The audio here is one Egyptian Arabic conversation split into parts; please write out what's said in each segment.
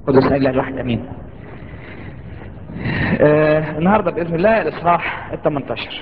قدس اله الواحد امين آه النهارده باذن الله الاصحاح ال 18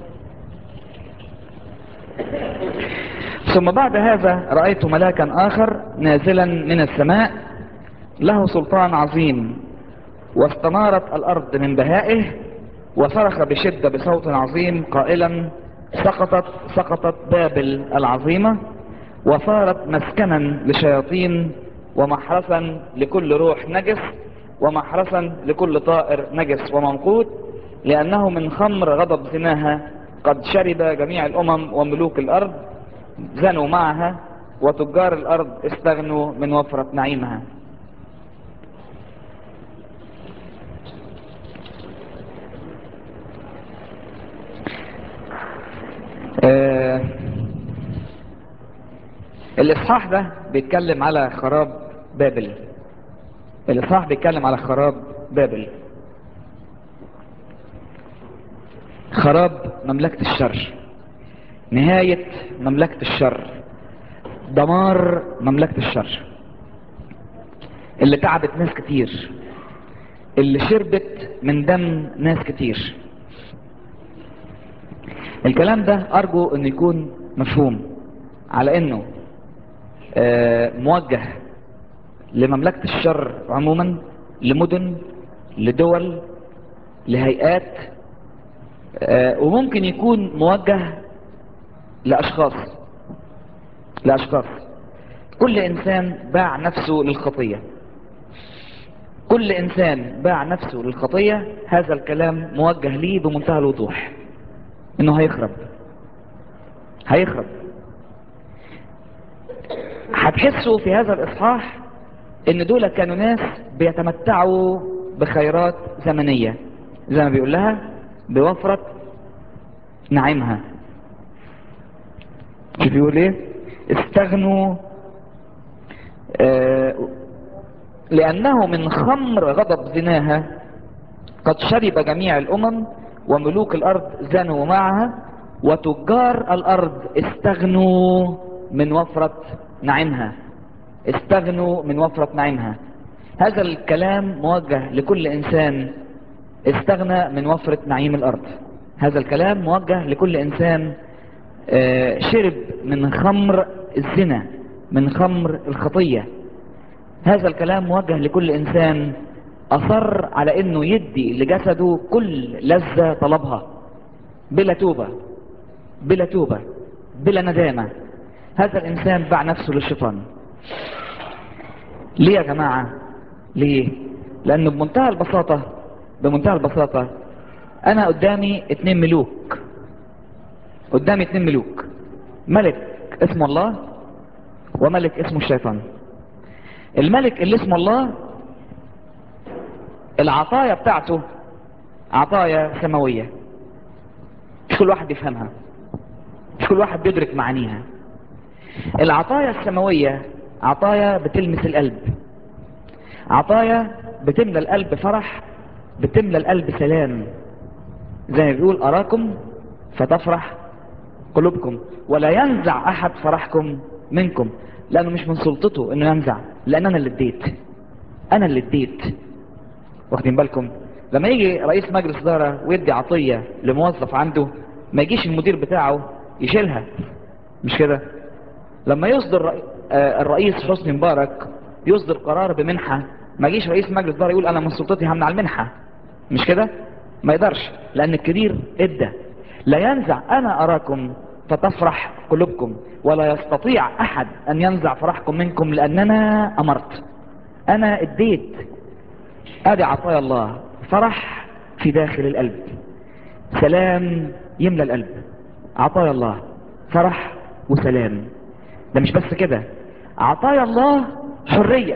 ثم بعد هذا رايت ملاكا اخر نازلا من السماء له سلطان عظيم واستنارت الارض من بهائه وصرخ بشده بصوت عظيم قائلا سقطت سقطت بابل العظيمه وصارت مسكنا لشياطين ومحرسا لكل روح نجس ومحرسا لكل طائر نجس ومنقود لأنه من خمر غضب زناها قد شرب جميع الأمم وملوك الأرض زنوا معها وتجار الأرض استغنوا من وفرة نعيمها آه الإصحاح ده بيتكلم على خراب بابل الإصحاح بيتكلم على خراب بابل خراب مملكة الشر نهاية مملكة الشر دمار مملكة الشر اللي تعبت ناس كتير اللي شربت من دم ناس كتير الكلام ده أرجو أن يكون مفهوم على أنه موجه لمملكة الشر عموما لمدن لدول لهيئات وممكن يكون موجه لأشخاص لأشخاص كل إنسان باع نفسه للخطية كل إنسان باع نفسه للخطية هذا الكلام موجه ليه بمنتهى الوضوح إنه هيخرب هيخرب هتحسوا في هذا الإصحاح ان دول كانوا ناس بيتمتعوا بخيرات زمنية زي ما بيقول لها بوفرة نعيمها شوف يقول ايه استغنوا آه لانه من خمر غضب زناها قد شرب جميع الامم وملوك الارض زنوا معها وتجار الارض استغنوا من وفرة نعيمها استغنوا من وفرة نعيمها هذا الكلام موجه لكل انسان استغنى من وفرة نعيم الارض هذا الكلام موجه لكل انسان شرب من خمر الزنا من خمر الخطية هذا الكلام موجه لكل انسان اصر على انه يدي لجسده كل لذة طلبها بلا توبة بلا توبة بلا ندامة هذا الانسان باع نفسه للشيطان ليه يا جماعة ليه لانه بمنتهى البساطة بمنتهى البساطة انا قدامي اتنين ملوك قدامي اتنين ملوك ملك اسمه الله وملك اسمه الشيطان الملك اللي اسمه الله العطايا بتاعته عطايا سماوية مش كل واحد بيفهمها مش كل واحد بيدرك معانيها العطايا السماوية عطايا بتلمس القلب عطايا بتملى القلب فرح بتملى القلب سلام زي ما بيقول أراكم فتفرح قلوبكم ولا ينزع أحد فرحكم منكم لأنه مش من سلطته إنه ينزع لأن أنا اللي اديت أنا اللي اديت واخدين بالكم لما يجي رئيس مجلس إدارة ويدي عطية لموظف عنده ما يجيش المدير بتاعه يشيلها مش كده لما يصدر الرئيس حسني مبارك يصدر قرار بمنحة ما يجيش رئيس مجلس إدارة يقول أنا من سلطتي همنع المنحة مش كده ما يقدرش لأن الكبير ادى لا ينزع أنا أراكم فتفرح قلوبكم ولا يستطيع أحد أن ينزع فرحكم منكم لأننا أمرت أنا اديت أدي عطايا الله فرح في داخل القلب سلام يملى القلب عطايا الله فرح وسلام ده مش بس كده عطايا الله حرية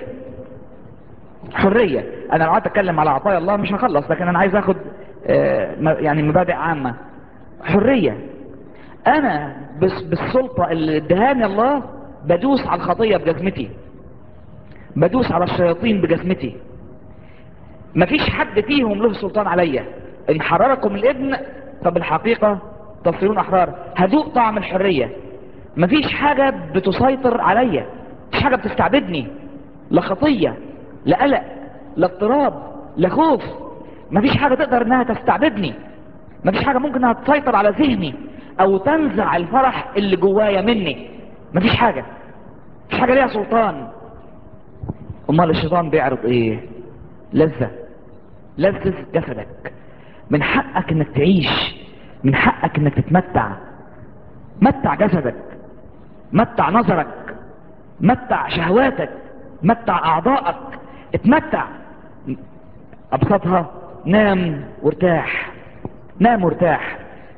حرية انا لو قعدت اتكلم على عطايا الله مش هخلص لكن انا عايز اخد يعني مبادئ عامة حرية انا بس بالسلطة اللي ادهاني الله بدوس على الخطية بجزمتي بدوس على الشياطين بجزمتي مفيش حد فيهم له سلطان عليا ان حرركم الابن فبالحقيقة تصيرون احرار هذوق طعم الحرية مفيش حاجة بتسيطر عليا مفيش حاجة بتستعبدني لا خطية لا قلق لا اضطراب لا خوف مفيش حاجة تقدر انها تستعبدني مفيش حاجة ممكن انها تسيطر على ذهني او تنزع الفرح اللي جوايا مني مفيش حاجة مفيش حاجة ليها سلطان امال الشيطان بيعرض ايه لذة لذة جسدك من حقك انك تعيش من حقك انك تتمتع متع جسدك متع نظرك متع شهواتك متع اعضائك اتمتع ابسطها نام وارتاح نام وارتاح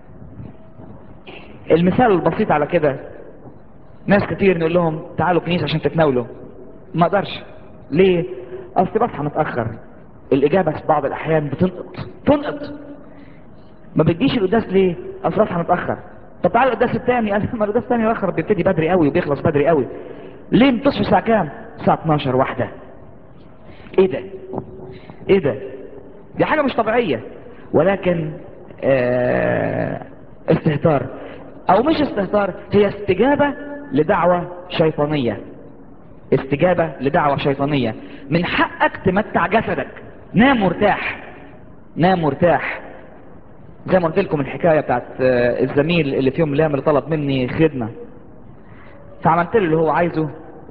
المثال البسيط على كده ناس كتير نقول لهم تعالوا كنيسة عشان تتناولوا ما اقدرش ليه اصل بصحى متاخر الاجابه في بعض الاحيان بتنقط تنقط ما بتجيش القداس ليه اصل بصحى متاخر طب تعالى القداس الثاني قال ما القداس الثاني الاخر بيبتدي بدري قوي وبيخلص بدري قوي ليه بتصحوا الساعه كام الساعه 12 واحده ايه ده ايه ده دي حاجه مش طبيعيه ولكن آه استهتار او مش استهتار هي استجابه لدعوه شيطانيه استجابة لدعوة شيطانية من حقك تمتع جسدك نام مرتاح نام مرتاح زي ما قلت لكم الحكاية بتاعت الزميل اللي في يوم من الايام اللي طلب مني خدمة فعملت له اللي هو عايزه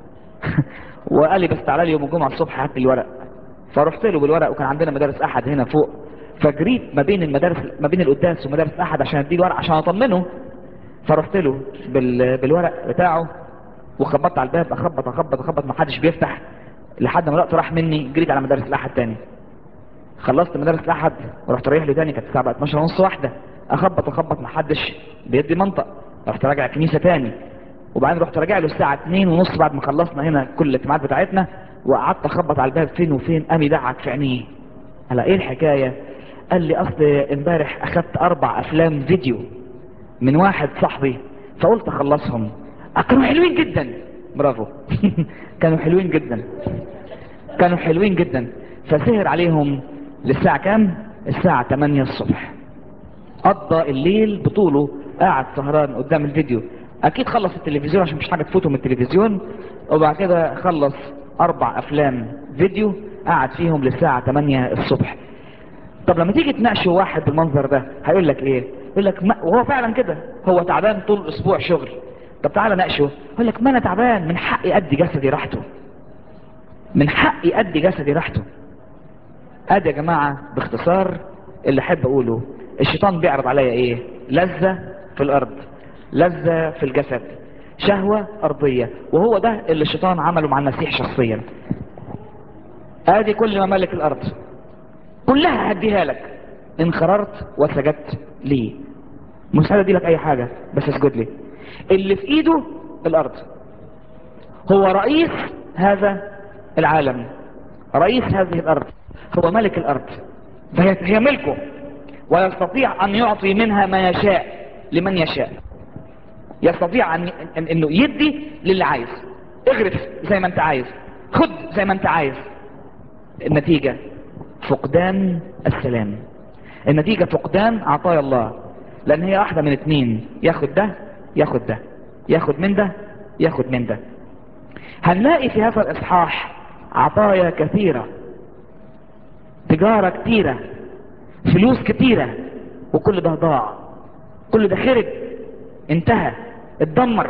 وقال لي بس تعالى لي يوم الجمعة الصبح هات لي الورق فرحت له بالورق وكان عندنا مدارس احد هنا فوق فجريت ما بين المدارس ما بين القداس ومدارس احد عشان اديه الورق عشان اطمنه فرحت له بال... بالورق بتاعه وخبطت على الباب اخبط اخبط اخبط ما حدش بيفتح لحد ما الوقت راح مني جريت على مدارس الاحد تاني خلصت مدارس الاحد ورحت رايح لي تاني كانت الساعه 12 ونص واحده اخبط اخبط ما حدش بيدي منطق رحت راجع الكنيسه تاني وبعدين رحت راجع له الساعه 2 ونص بعد ما خلصنا هنا كل الاجتماعات بتاعتنا وقعدت اخبط على الباب فين وفين قام يدعك في عينيه على ايه الحكايه قال لي اصل امبارح اخدت اربع افلام فيديو من واحد صاحبي فقلت اخلصهم كانوا حلوين جدا برافو كانوا حلوين جدا كانوا حلوين جدا فسهر عليهم للساعة كام الساعة 8 الصبح قضى الليل بطوله قاعد سهران قدام الفيديو اكيد خلص التلفزيون عشان مش حاجة تفوته من التلفزيون وبعد كده خلص اربع افلام فيديو قعد فيهم للساعة 8 الصبح طب لما تيجي تناقشه واحد بالمنظر ده هيقول لك ايه يقول لك ما وهو فعلا كده هو تعبان طول الاسبوع شغل طب تعالى ناقشه يقول لك ما انا تعبان من حقي ادي جسدي راحته من حقي ادي جسدي راحته ادي يا جماعة باختصار اللي احب اقوله الشيطان بيعرض عليا ايه لذة في الارض لذة في الجسد شهوة ارضية وهو ده اللي الشيطان عمله مع المسيح شخصيا ادي كل ممالك الارض كلها هديها لك ان خررت وسجدت لي مش هدي لك اي حاجة بس اسجد لي اللي في ايده الارض هو رئيس هذا العالم رئيس هذه الارض هو ملك الارض فهي هي ملكه ويستطيع ان يعطي منها ما يشاء لمن يشاء يستطيع ان انه يدي للي عايز اغرف زي ما انت عايز خد زي ما انت عايز النتيجة فقدان السلام النتيجة فقدان عطايا الله لان هي واحدة من اتنين ياخد ده ياخد ده ياخد من ده ياخد من ده هنلاقي في هذا الاصحاح عطايا كثيرة تجارة كثيرة فلوس كثيرة وكل ده ضاع كل ده خرب انتهى اتدمر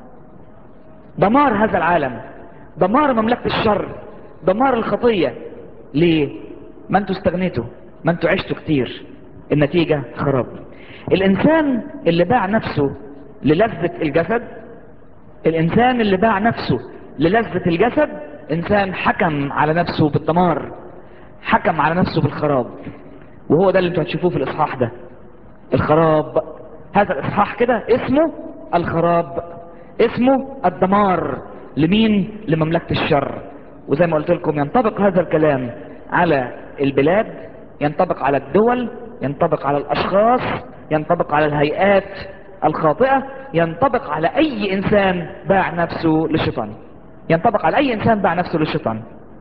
دمار هذا العالم دمار مملكة الشر دمار الخطية ليه ما انتوا استغنيتوا ما انتوا عشتوا كتير النتيجة خراب الانسان اللي باع نفسه للذة الجسد الانسان اللي باع نفسه للذة الجسد انسان حكم على نفسه بالدمار حكم على نفسه بالخراب وهو ده اللي انتوا هتشوفوه في الاصحاح ده الخراب هذا الاصحاح كده اسمه الخراب اسمه الدمار لمين لمملكة الشر وزي ما قلت لكم ينطبق هذا الكلام على البلاد ينطبق على الدول ينطبق على الاشخاص ينطبق على الهيئات الخاطئة ينطبق على اي انسان باع نفسه للشيطان ينطبق على اي انسان باع نفسه للشيطان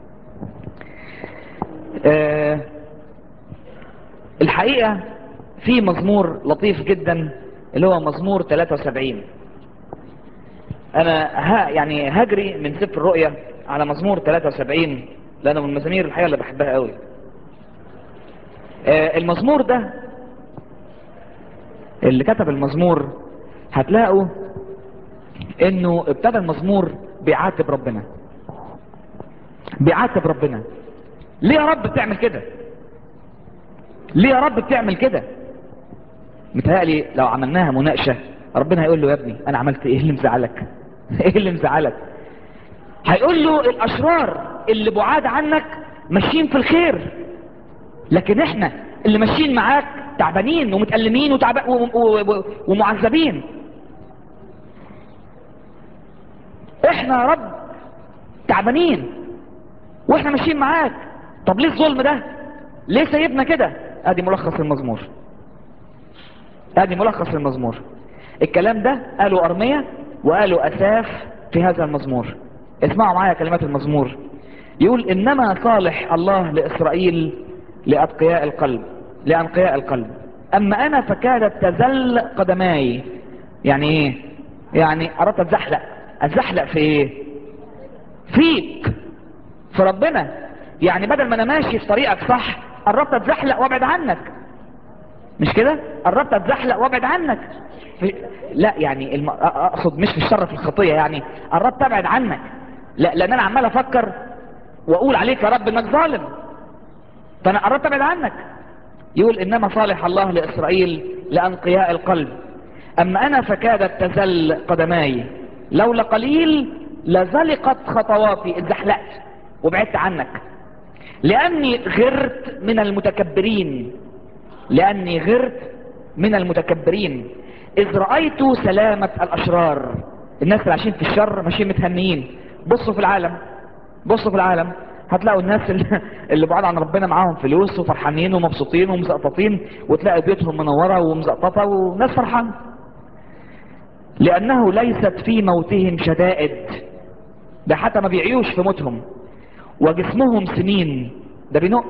أه الحقيقة في مزمور لطيف جدا اللي هو مزمور 73 انا ها يعني هجري من سفر الرؤيا على مزمور 73 لانه من المزامير الحقيقه اللي بحبها قوي آه المزمور ده اللي كتب المزمور هتلاقوا انه ابتدى المزمور بيعاتب ربنا بيعاتب ربنا ليه يا رب بتعمل كده ليه يا رب بتعمل كده متهيألي لو عملناها مناقشة ربنا هيقول له يا ابني انا عملت ايه اللي مزعلك ايه اللي مزعلك هيقول له الاشرار اللي بعاد عنك ماشيين في الخير لكن احنا اللي ماشيين معاك تعبانين ومتألمين وتعب... و... و... و... ومعذبين احنا يا رب تعبانين واحنا ماشيين معاك طب ليه الظلم ده ليه سايبنا كده ادي ملخص المزمور ادي ملخص المزمور الكلام ده قالوا ارمية وقالوا اساف في هذا المزمور اسمعوا معايا كلمات المزمور يقول انما صالح الله لاسرائيل لاتقياء القلب لانقياء القلب اما انا فكادت تزل قدماي يعني ايه يعني اردت اتزحلق اتزحلق في ايه فيك في ربنا يعني بدل ما انا ماشي في طريقك صح قربت اتزحلق وابعد عنك مش كده قربت اتزحلق وابعد عنك في... لا يعني الم... اقصد مش في الشر في الخطيه يعني قربت ابعد عنك لا لان انا عمال افكر واقول عليك يا رب انك ظالم فانا قربت ابعد عنك يقول انما صالح الله لاسرائيل لانقياء القلب اما انا فكادت تزل قدماي لولا قليل لزلقت خطواتي اتزحلقت وبعدت عنك لاني غرت من المتكبرين لاني غرت من المتكبرين اذ رأيت سلامة الاشرار الناس اللي عايشين في الشر ماشيين متهنيين بصوا في العالم بصوا في العالم هتلاقوا الناس اللي, اللي بعاد عن ربنا معاهم فلوس وفرحانين ومبسوطين ومزقططين وتلاقي بيوتهم منورة ومزقططة وناس فرحان لانه ليست في موتهم شدائد ده حتى ما بيعيوش في موتهم وجسمهم سمين ده بينق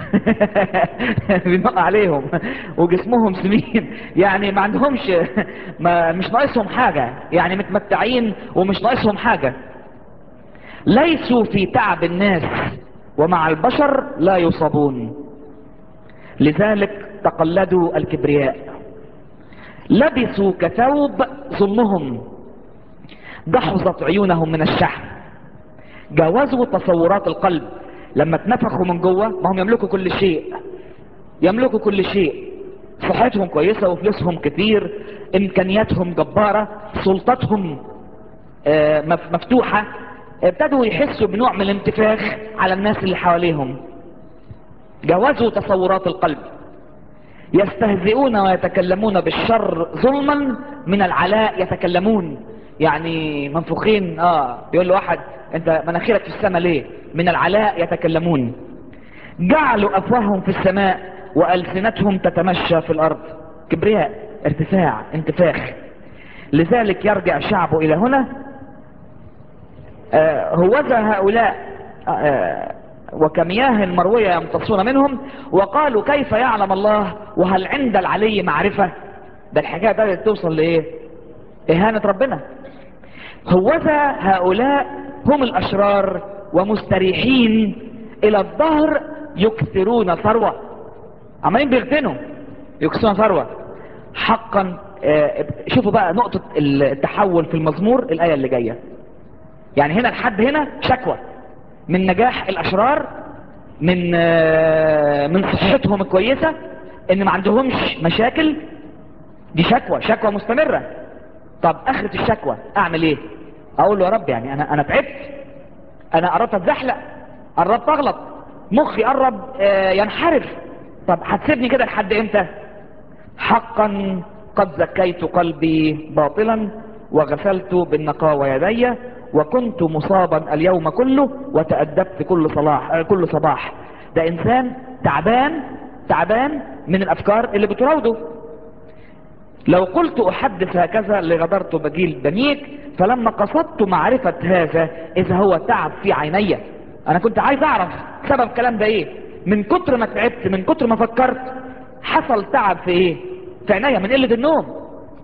بينق عليهم وجسمهم سمين يعني ما عندهمش ما مش ناقصهم حاجة يعني متمتعين ومش ناقصهم حاجة ليسوا في تعب الناس ومع البشر لا يصابون لذلك تقلدوا الكبرياء لبسوا كثوب ظلمهم دحضت عيونهم من الشحم جاوزوا تصورات القلب لما اتنفخوا من جوه ما هم يملكوا كل شيء يملكوا كل شيء صحتهم كويسة وفلوسهم كتير امكانياتهم جبارة سلطتهم مفتوحة ابتدوا يحسوا بنوع من الانتفاخ على الناس اللي حواليهم جاوزوا تصورات القلب يستهزئون ويتكلمون بالشر ظلما من العلاء يتكلمون يعني منفوخين اه بيقول له واحد انت مناخيرك في السماء ليه من العلاء يتكلمون جعلوا افواههم في السماء والسنتهم تتمشى في الارض كبرياء ارتفاع انتفاخ لذلك يرجع شعبه الى هنا آه هوذا هؤلاء آه وكمياه مروية يمتصون منهم وقالوا كيف يعلم الله وهل عند العلي معرفة ده الحكاية بدأت توصل لإيه إهانة ربنا هوذا هؤلاء هم الأشرار ومستريحين إلى الظهر يكثرون ثروة عمالين بيغتنوا يكثرون ثروة حقا شوفوا بقى نقطة التحول في المزمور الآية اللي جاية يعني هنا لحد هنا شكوى من نجاح الاشرار من من صحتهم الكويسة ان ما عندهمش مشاكل دي شكوى شكوى مستمرة طب اخرة الشكوى اعمل ايه اقول له يا رب يعني انا انا تعبت انا قربت اتزحلق قربت اغلط مخي قرب ينحرف طب هتسيبني كده لحد امتى حقا قد زكيت قلبي باطلا وغسلت بالنقاوى يدي وكنت مصابا اليوم كله وتأدبت كل صلاح كل صباح ده انسان تعبان تعبان من الافكار اللي بتراوده لو قلت احدث هكذا لغدرت بجيل بنيك فلما قصدت معرفة هذا اذا هو تعب في عيني انا كنت عايز اعرف سبب الكلام ده ايه من كتر ما تعبت من كتر ما فكرت حصل تعب في ايه في عيني من قلة النوم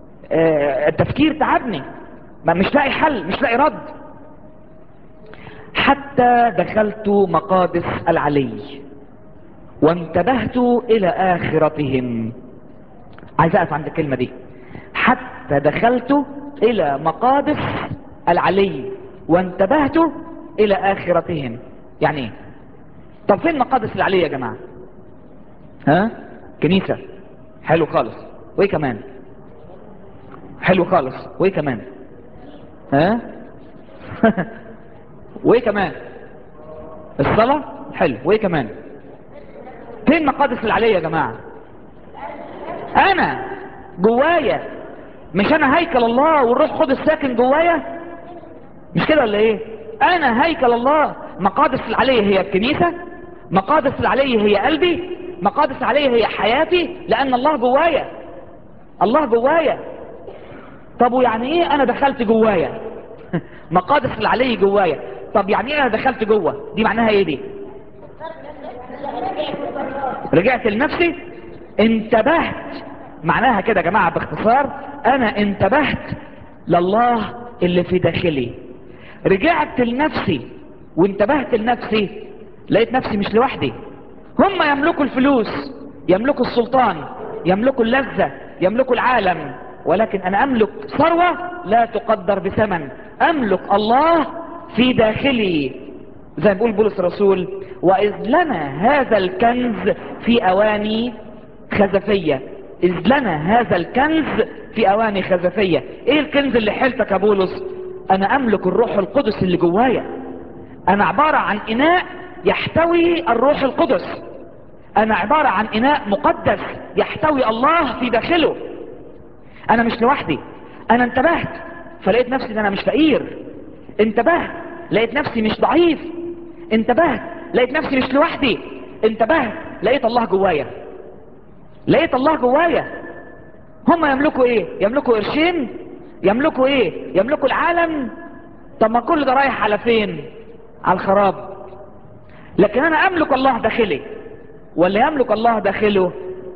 آه التفكير تعبني ما مش لاقي حل مش لاقي رد حتى دخلت مقادس العلي وانتبهت الى اخرتهم عايز اقف عند الكلمة دي حتى دخلت الى مقادس العلي وانتبهت الى اخرتهم يعني ايه طب فين مقادس العلي يا جماعة ها كنيسة حلو خالص وايه كمان حلو خالص وايه كمان ها وايه كمان الصلاة حلو وايه كمان فين مقادس العلي يا جماعة انا جوايا مش انا هيكل الله والروح القدس ساكن جوايا مش كده ولا ايه انا هيكل الله مقادس العلي هي الكنيسة مقادس العلي هي قلبي مقادس العلي هي حياتي لان الله جوايا الله جوايا طب ويعني ايه انا دخلت جوايا مقادس العلي جوايا طب يعني ايه انا دخلت جوه دي معناها ايه دي رجعت لنفسي انتبهت معناها كده يا جماعة باختصار انا انتبهت لله اللي في داخلي رجعت لنفسي وانتبهت لنفسي لقيت نفسي مش لوحدي هم يملكوا الفلوس يملكوا السلطان يملكوا اللذة يملكوا العالم ولكن انا املك ثروة لا تقدر بثمن املك الله في داخلي زي ما بيقول بولس الرسول واذ لنا هذا الكنز في اواني خزفية اذ لنا هذا الكنز في اواني خزفية ايه الكنز اللي حيلتك يا بولس انا املك الروح القدس اللي جوايا انا عبارة عن اناء يحتوي الروح القدس انا عبارة عن اناء مقدس يحتوي الله في داخله انا مش لوحدي انا انتبهت فلقيت نفسي ان انا مش فقير انتبهت لقيت نفسي مش ضعيف انتبهت لقيت نفسي مش لوحدي انتبهت لقيت الله جوايا لقيت الله جوايا هم يملكوا ايه يملكوا قرشين يملكوا ايه يملكوا العالم طب ما كل ده رايح على فين على الخراب لكن انا املك الله داخلي ولا يملك الله داخله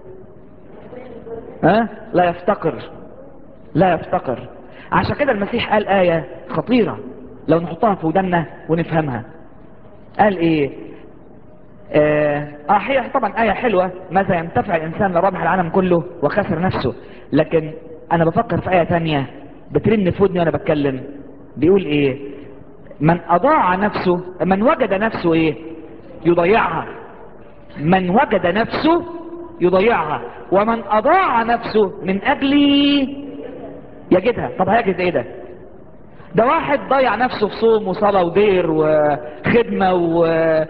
ها لا يفتقر لا يفتقر عشان كده المسيح قال آية خطيرة لو نحطها في ودنا ونفهمها قال ايه اه هي طبعا آية حلوة ماذا ينتفع الإنسان لو ربح العالم كله وخسر نفسه لكن أنا بفكر في آية تانية بترن في ودني وأنا بتكلم بيقول إيه من أضاع نفسه من وجد نفسه إيه يضيعها من وجد نفسه يضيعها ومن أضاع نفسه من أجلي يجدها طب هيجد إيه ده ده واحد ضيع نفسه في صوم وصلاة ودير وخدمة و...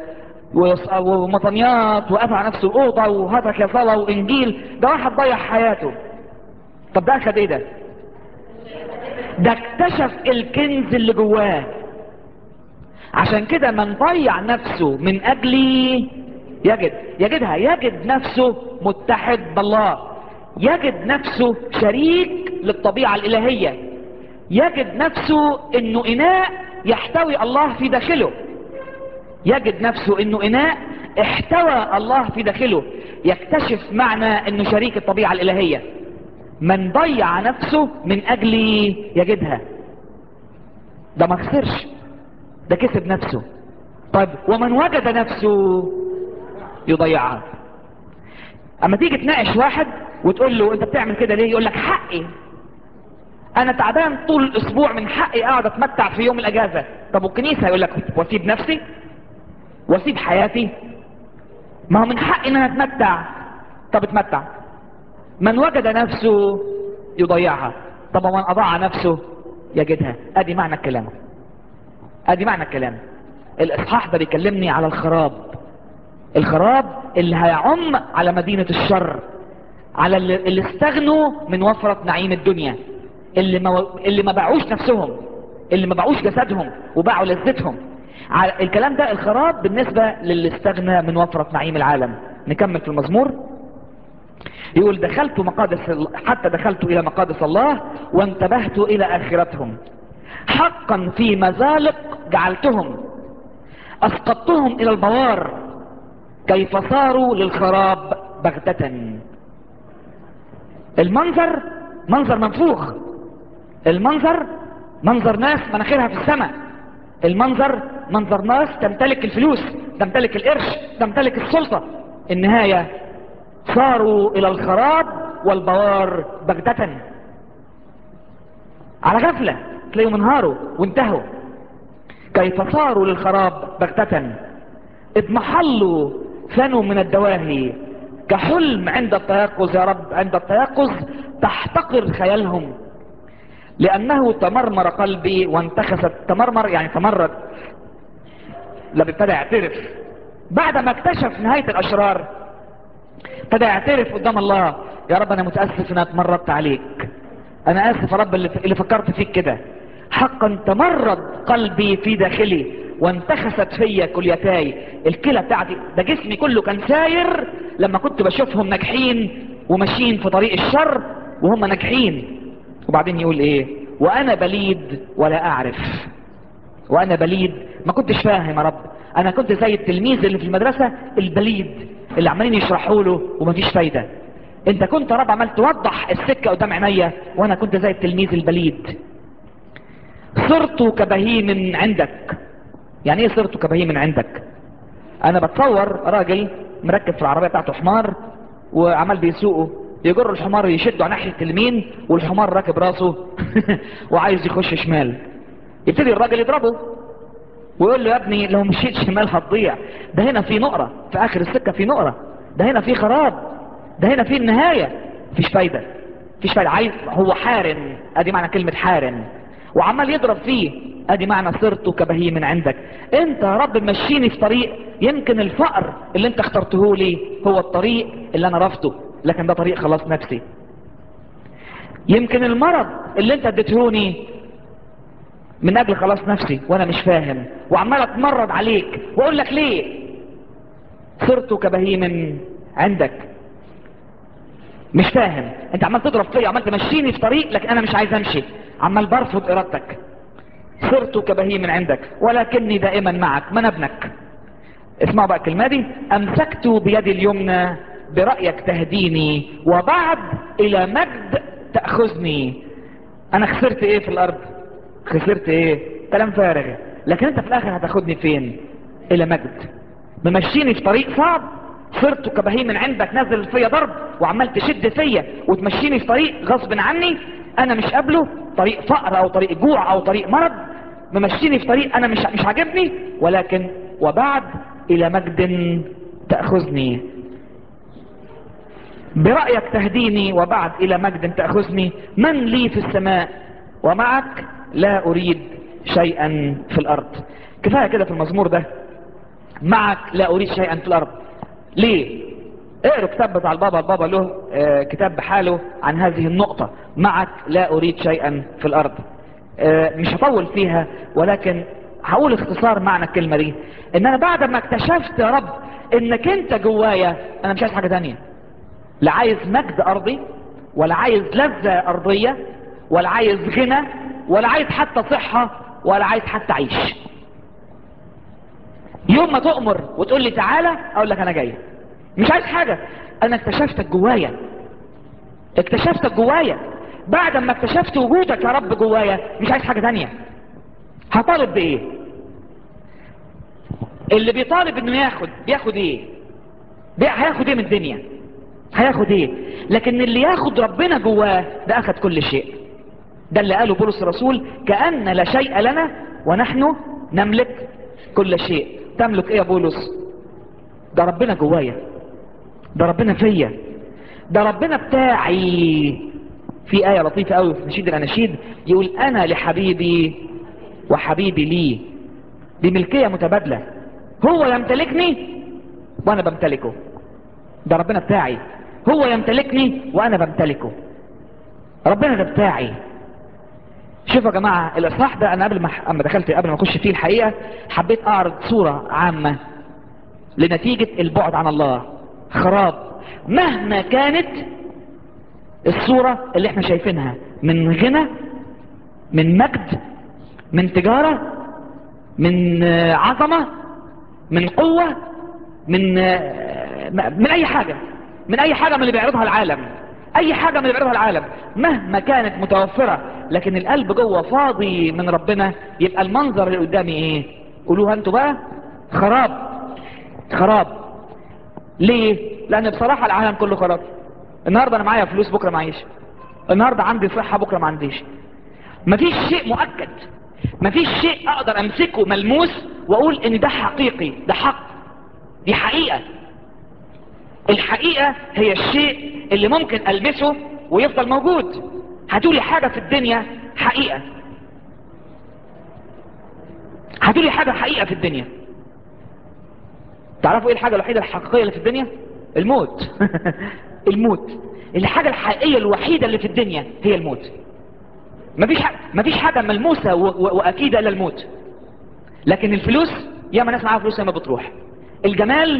ومطنيات وقفع نفسه الأوضة وهتك يا صلاة وإنجيل ده واحد ضيع حياته طب ده أخد إيه ده ده اكتشف الكنز اللي جواه عشان كده من ضيع نفسه من أجلي يجد يجدها يجد نفسه متحد بالله يجد نفسه شريك للطبيعة الإلهية يجد نفسه انه اناء يحتوي الله في داخله يجد نفسه انه اناء احتوى الله في داخله يكتشف معنى انه شريك الطبيعة الالهية من ضيع نفسه من اجلي يجدها ده ما خسرش ده كسب نفسه طيب ومن وجد نفسه يضيعها اما تيجي تناقش واحد وتقول له انت بتعمل كده ليه يقول لك حقي انا تعبان طول الاسبوع من حقي اقعد اتمتع في يوم الاجازة طب والكنيسة يقول لك واسيب نفسي واسيب حياتي ما هو من حقي ان انا اتمتع طب اتمتع من وجد نفسه يضيعها طب ومن اضاع نفسه يجدها ادي معنى الكلام ادي معنى الكلام الاصحاح ده بيكلمني على الخراب الخراب اللي هيعم على مدينة الشر على اللي, اللي استغنوا من وفرة نعيم الدنيا اللي ما, اللي ما باعوش نفسهم اللي ما باعوش جسدهم وباعوا لذتهم الكلام ده الخراب بالنسبة للي استغنى من وفرة نعيم العالم نكمل في المزمور يقول دخلت مقادس حتى دخلت الى مقادس الله وانتبهت الى اخرتهم حقا في مزالق جعلتهم اسقطتهم الى البوار كيف صاروا للخراب بغتة المنظر منظر منفوخ المنظر منظر ناس مناخيرها في السماء المنظر منظر ناس تمتلك الفلوس تمتلك القرش تمتلك السلطة النهاية صاروا الى الخراب والبوار بغتة على غفلة تلاقيهم انهاروا وانتهوا كيف صاروا للخراب بغتة اضمحلوا فنوا من الدواهي كحلم عند التيقظ يا رب عند التيقظ تحتقر خيالهم لانه تمرمر قلبي وانتخست تمرمر يعني تمرد لما ابتدى يعترف بعد ما اكتشف نهاية الاشرار ابتدى يعترف قدام الله يا رب انا متأسف ان انا اتمردت عليك انا اسف يا رب اللي, اللي فكرت فيك كده حقا تمرد قلبي في داخلي وانتخست فيا كليتاي الكلى بتاعتي ده جسمي كله كان ساير لما كنت بشوفهم ناجحين وماشيين في طريق الشر وهم ناجحين وبعدين يقول ايه وانا بليد ولا اعرف وانا بليد ما كنتش فاهم يا رب انا كنت زي التلميذ اللي في المدرسة البليد اللي عمالين يشرحوا له ومفيش فايدة انت كنت يا رب عمال توضح السكة قدام عينيا وانا كنت زي التلميذ البليد صرت كبهيم عندك يعني ايه صرت كبهيم عندك انا بتصور راجل مركب في العربية بتاعته حمار وعمال بيسوقه يجر الحمار يشده ناحية اليمين والحمار راكب راسه وعايز يخش شمال يبتدي الراجل يضربه ويقول له يا ابني لو مشيت شمال هتضيع ده هنا في نقرة في اخر السكة في نقرة ده هنا في خراب ده هنا في النهاية مفيش فايدة مفيش فايدة عايز هو حارن ادي معنى كلمة حارن وعمال يضرب فيه ادي معنى صرت كبهيم من عندك انت يا رب مشيني في طريق يمكن الفقر اللي انت اخترته لي هو الطريق اللي انا رفضه لكن ده طريق خلاص نفسي يمكن المرض اللي انت اديتهوني من اجل خلاص نفسي وانا مش فاهم وعمال اتمرد عليك واقول لك ليه صرت كبهيم عندك مش فاهم انت عمال تضرب فيا عمال تمشيني في طريق لكن انا مش عايز امشي عمال برفض ارادتك صرت كبهيم عندك ولكني دائما معك من ابنك اسمعوا بقى الكلمة دي امسكت بيدي اليمنى برأيك تهديني وبعد الى مجد تأخذني انا خسرت ايه في الارض خسرت ايه كلام فارغ لكن انت في الاخر هتاخدني فين الى مجد ممشيني في طريق صعب صرت كبهيم عندك نزل فيا ضرب وعمال تشد فيا وتمشيني في طريق غصب عني انا مش قابله طريق فقر او طريق جوع او طريق مرض ممشيني في طريق انا مش مش عاجبني ولكن وبعد الى مجد تاخذني برأيك تهديني وبعد الى مجد تأخذني من لي في السماء ومعك لا اريد شيئا في الارض كفاية كده في المزمور ده معك لا اريد شيئا في الارض ليه اقروا كتاب بتاع البابا البابا له آه كتاب بحاله عن هذه النقطة معك لا اريد شيئا في الارض آه مش هطول فيها ولكن هقول اختصار معنى الكلمة دي ان انا بعد ما اكتشفت يا رب انك انت جوايا انا مش عايز حاجة تانية لا عايز مجد ارضي ولا عايز لذة ارضية ولا عايز غنى ولا عايز حتى صحة ولا عايز حتى عيش يوم ما تؤمر وتقول لي تعالى اقول لك انا جاي مش عايز حاجة انا اكتشفتك جوايا اكتشفتك جوايا بعد ما اكتشفت وجودك يا رب جوايا مش عايز حاجة تانية هطالب بايه اللي بيطالب انه ياخد بياخد ايه بي... هياخد ايه من الدنيا هياخد ايه لكن اللي ياخد ربنا جواه ده اخد كل شيء ده اللي قاله بولس الرسول كأن لا شيء لنا ونحن نملك كل شيء تملك ايه يا بولس ده ربنا جوايا ده ربنا فيا ده ربنا بتاعي في آية لطيفة قوي في نشيد الأناشيد يقول أنا لحبيبي وحبيبي لي دي ملكية متبادلة هو يمتلكني وأنا بمتلكه ده ربنا بتاعي هو يمتلكني وأنا بمتلكه ربنا ده بتاعي شوفوا يا جماعة الإصحاح ده أنا قبل ما أما دخلت قبل ما أخش فيه الحقيقة حبيت أعرض صورة عامة لنتيجة البعد عن الله خراب مهما كانت الصورة اللي احنا شايفينها من غنى من مجد من تجارة من عظمة من قوة من من اي حاجة من اي حاجة من اللي بيعرضها العالم اي حاجة من اللي بيعرضها العالم مهما كانت متوفرة لكن القلب جوه فاضي من ربنا يبقى المنظر اللي قدامي ايه قولوها انتوا بقى خراب خراب ليه لان بصراحة العالم كله خراب النهاردة انا معايا فلوس بكرة معيش النهاردة عندي صحة بكرة ما عنديش مفيش شيء مؤكد مفيش شيء اقدر امسكه ملموس واقول ان ده حقيقي ده حق دي حقيقة الحقيقة هي الشيء اللي ممكن ألمسه ويفضل موجود هتقولي حاجة في الدنيا حقيقة هتقولي حاجة حقيقة في الدنيا تعرفوا ايه الحاجة الوحيدة الحقيقية اللي في الدنيا الموت الموت الحاجة الحقيقية الوحيدة اللي في الدنيا هي الموت مفيش حاجة, مفيش حاجة ملموسة و... و... وأكيدة إلا الموت لكن الفلوس ياما ناس معاها فلوس ياما بتروح الجمال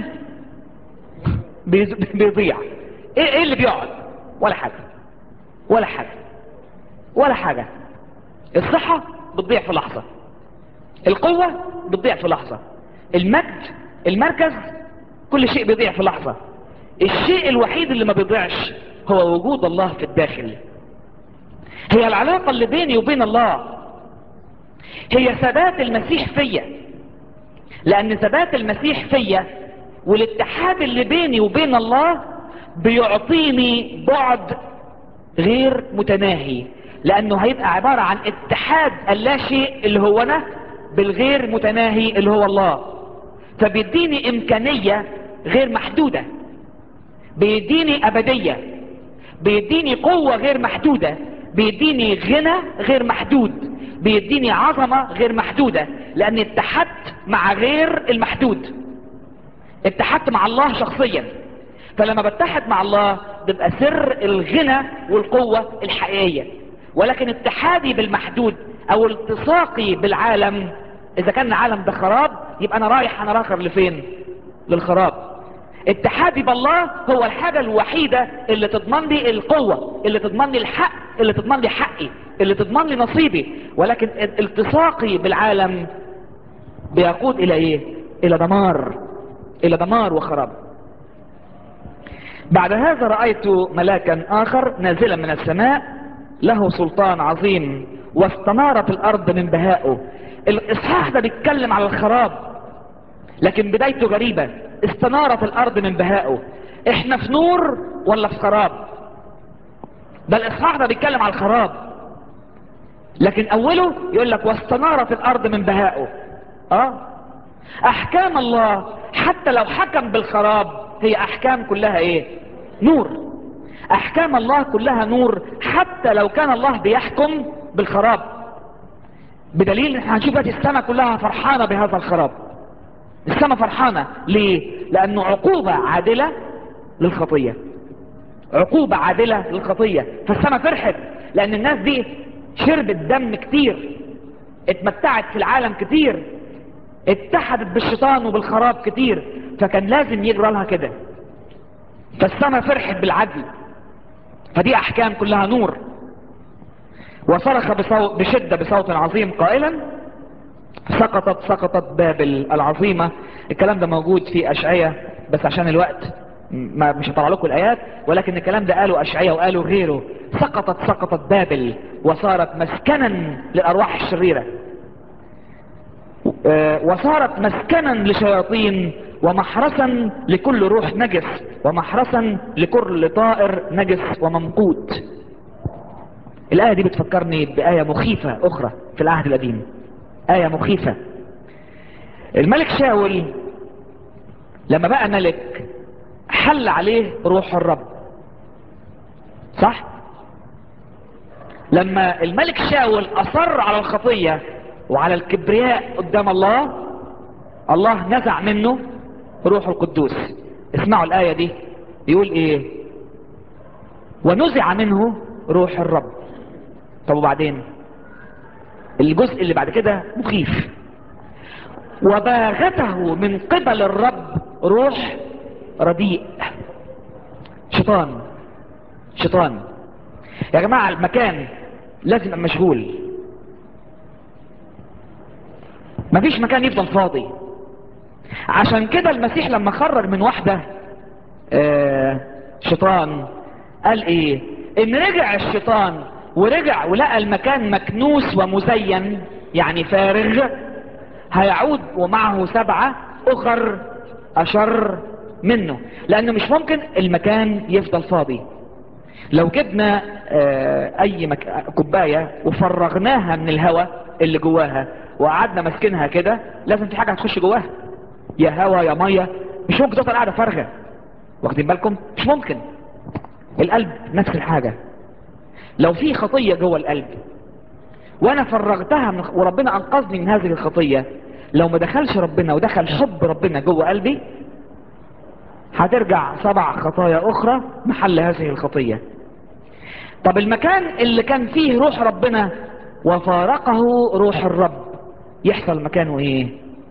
بيضيع ايه ايه اللي بيقعد ولا حاجة ولا حاجة ولا حاجة الصحة بتضيع في لحظة القوة بتضيع في لحظة المجد المركز كل شيء بيضيع في لحظة الشيء الوحيد اللي ما بيضيعش هو وجود الله في الداخل هي العلاقة اللي بيني وبين الله هي ثبات المسيح فيا لان ثبات المسيح فيا والاتحاد اللي بيني وبين الله بيعطيني بعد غير متناهي لانه هيبقى عبارة عن اتحاد اللا شيء اللي هو انا بالغير متناهي اللي هو الله فبيديني امكانية غير محدودة بيديني ابدية بيديني قوة غير محدودة بيديني غنى غير محدود بيديني عظمة غير محدودة لاني اتحدت مع غير المحدود اتحدت مع الله شخصيا فلما بتحد مع الله بيبقى سر الغنى والقوة الحقيقية ولكن اتحادي بالمحدود او التصاقي بالعالم اذا كان العالم ده خراب يبقى انا رايح انا راخر لفين للخراب اتحادي بالله هو الحاجة الوحيدة اللي تضمن لي القوة اللي تضمن لي الحق اللي تضمن لي حقي اللي تضمن لي نصيبي ولكن التصاقي بالعالم بيقود الى ايه الى دمار الى دمار وخراب بعد هذا رأيت ملاكا اخر نازلا من السماء له سلطان عظيم واستنارت الارض من بهائه الاصحاح ده بيتكلم على الخراب لكن بدايته غريبة استنارت الارض من بهائه احنا في نور ولا في خراب ده الاصحاح ده بيتكلم على الخراب لكن اوله يقول لك واستنارت الارض من بهائه اه احكام الله حتى لو حكم بالخراب هي احكام كلها ايه نور احكام الله كلها نور حتى لو كان الله بيحكم بالخراب بدليل احنا هنشوف دلوقتي السماء كلها فرحانة بهذا الخراب السماء فرحانة ليه لانه عقوبة عادلة للخطية عقوبة عادلة للخطية فالسماء فرحت لان الناس دي شربت دم كتير اتمتعت في العالم كتير اتحدت بالشيطان وبالخراب كتير فكان لازم يجرى لها كده فالسماء فرحت بالعدل فدي احكام كلها نور وصرخ بصوت بشدة بصوت عظيم قائلا سقطت سقطت بابل العظيمة الكلام ده موجود في اشعية بس عشان الوقت ما مش هطلع لكم الايات ولكن الكلام ده قالوا اشعية وقالوا غيره سقطت سقطت بابل وصارت مسكنا للارواح الشريرة وصارت مسكنا لشياطين ومحرسا لكل روح نجس ومحرسا لكل طائر نجس وممقوت الآية دي بتفكرني بآية مخيفة أخرى في العهد القديم آية مخيفة الملك شاول لما بقى ملك حل عليه روح الرب صح لما الملك شاول أصر على الخطية وعلى الكبرياء قدام الله الله نزع منه روح القدوس اسمعوا الآية دي يقول ايه ونزع منه روح الرب طب وبعدين الجزء اللي بعد كده مخيف وباغته من قبل الرب روح رديء شيطان شيطان يا جماعة المكان لازم يبقى مشغول مفيش مكان يفضل فاضي عشان كده المسيح لما خرج من واحدة آه شيطان قال ايه ان رجع الشيطان ورجع ولقى المكان مكنوس ومزين يعني فارغ هيعود ومعه سبعة اخر اشر منه لانه مش ممكن المكان يفضل فاضي لو جبنا آه اي مك... كوباية وفرغناها من الهواء اللي جواها وقعدنا ماسكينها كده لازم في حاجة هتخش جواها يا هوا يا مية مش ممكن تفضل قاعدة فارغة واخدين بالكم مش ممكن القلب نفس الحاجة لو في خطية جوه القلب وانا فرغتها من وربنا انقذني من هذه الخطية لو ما دخلش ربنا ودخل حب ربنا جوه قلبي هترجع سبع خطايا اخرى محل هذه الخطية طب المكان اللي كان فيه روح ربنا وفارقه روح الرب يحصل مكانه ايه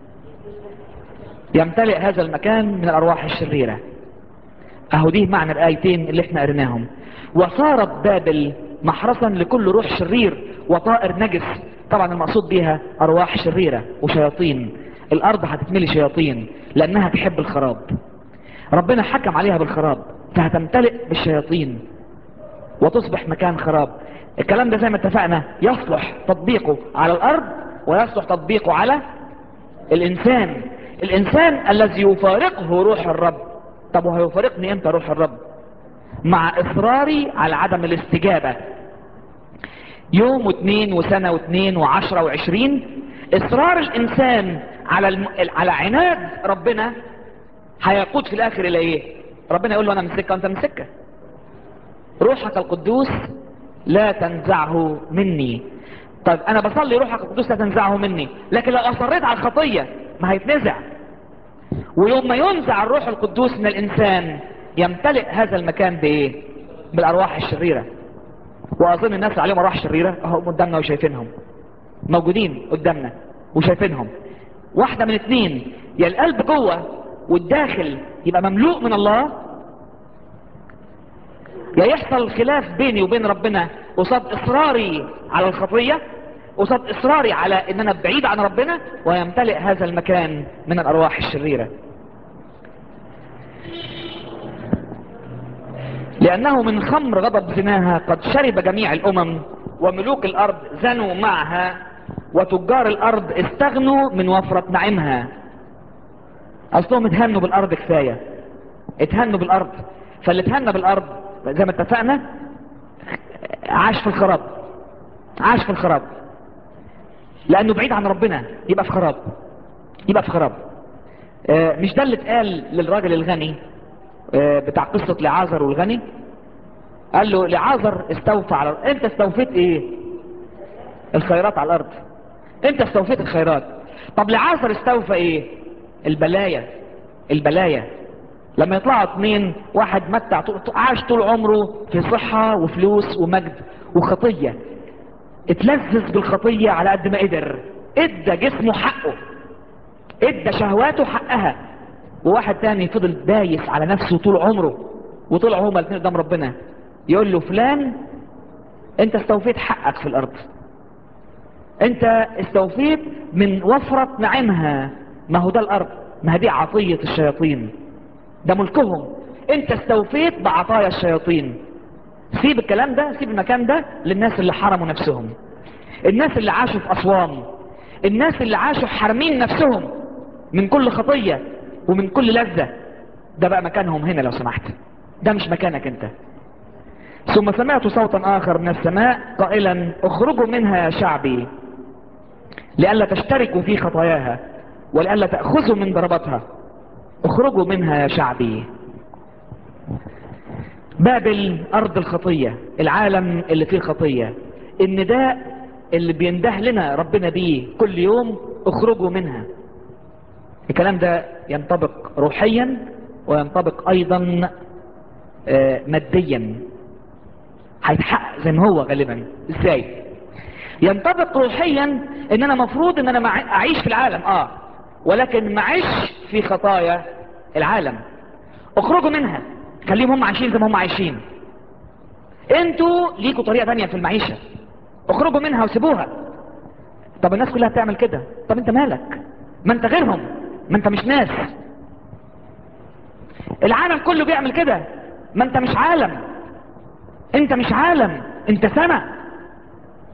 يمتلئ هذا المكان من الارواح الشريرة اهو دي معنى الايتين اللي احنا قريناهم وصارت بابل محرسا لكل روح شرير وطائر نجس طبعا المقصود بيها ارواح شريرة وشياطين الارض هتتملي شياطين لانها تحب الخراب ربنا حكم عليها بالخراب فهتمتلئ بالشياطين وتصبح مكان خراب الكلام ده زي ما اتفقنا يصلح تطبيقه على الارض ويصلح تطبيقه على الانسان الانسان الذي يفارقه روح الرب طب وهيفارقني امتى روح الرب مع اصراري على عدم الاستجابة يوم واثنين وسنة واثنين وعشرة وعشرين اصرار الانسان على الم... على عناد ربنا هيقود في الاخر الى ايه ربنا يقول له انا من سكة وانت من سكة روحك القدوس لا تنزعه مني طيب انا بصلي روحك القدوس لا تنزعه مني لكن لو اصريت على الخطية ما هيتنزع ويوم ما ينزع الروح القدوس من الانسان يمتلئ هذا المكان بايه بالارواح الشريرة واظن الناس اللي عليهم ارواح شريرة اهو قدامنا وشايفينهم موجودين قدامنا وشايفينهم واحدة من اتنين يا القلب جوه والداخل يبقى مملوء من الله يا يحصل خلاف بيني وبين ربنا قصاد اصراري على الخطية قصاد اصراري على ان انا بعيد عن ربنا ويمتلئ هذا المكان من الارواح الشريرة لانه من خمر غضب زناها قد شرب جميع الامم وملوك الارض زنوا معها وتجار الارض استغنوا من وفرة نعيمها اصلهم اتهنوا بالارض كفاية اتهنوا بالارض فاللي اتهنى بالارض زي ما اتفقنا عاش في الخراب عاش في الخراب لانه بعيد عن ربنا يبقى في خراب يبقى في خراب آه مش ده اللي اتقال للراجل الغني آه بتاع قصة لعازر والغني قال له لعازر استوفى على الارض انت استوفيت ايه الخيرات على الارض انت استوفيت الخيرات طب لعازر استوفى ايه البلايا البلايا لما يطلعوا اتنين واحد متع عاش طول عمره في صحة وفلوس ومجد وخطية اتلذذ بالخطية على قد ما قدر ادى جسمه حقه ادى شهواته حقها وواحد تاني فضل دايس على نفسه طول عمره وطلعوا هما الاثنين قدام ربنا يقول له فلان انت استوفيت حقك في الارض انت استوفيت من وفرة نعيمها ما هو ده الارض ما دي عطية الشياطين ده ملكهم انت استوفيت بعطايا الشياطين سيب الكلام ده سيب المكان ده للناس اللي حرموا نفسهم الناس اللي عاشوا في اسوان الناس اللي عاشوا حارمين نفسهم من كل خطية ومن كل لذة ده بقى مكانهم هنا لو سمحت ده مش مكانك انت ثم سمعت صوتا اخر من السماء قائلا اخرجوا منها يا شعبي لئلا تشتركوا في خطاياها ولئلا تأخذوا من ضرباتها اخرجوا منها يا شعبي بابل ارض الخطية العالم اللي فيه خطية النداء اللي بينده لنا ربنا بيه كل يوم اخرجوا منها الكلام ده ينطبق روحيا وينطبق ايضا ماديا هيتحقق زي ما هو غالبا ازاي ينطبق روحيا ان انا مفروض ان انا اعيش في العالم اه ولكن معيش في خطايا العالم اخرجوا منها خليهم هم عايشين زي ما هم عايشين انتوا ليكوا طريقة تانية في المعيشة اخرجوا منها وسيبوها طب الناس كلها بتعمل كده طب انت مالك ما انت غيرهم ما انت مش ناس العالم كله بيعمل كده ما انت مش عالم انت مش عالم انت سما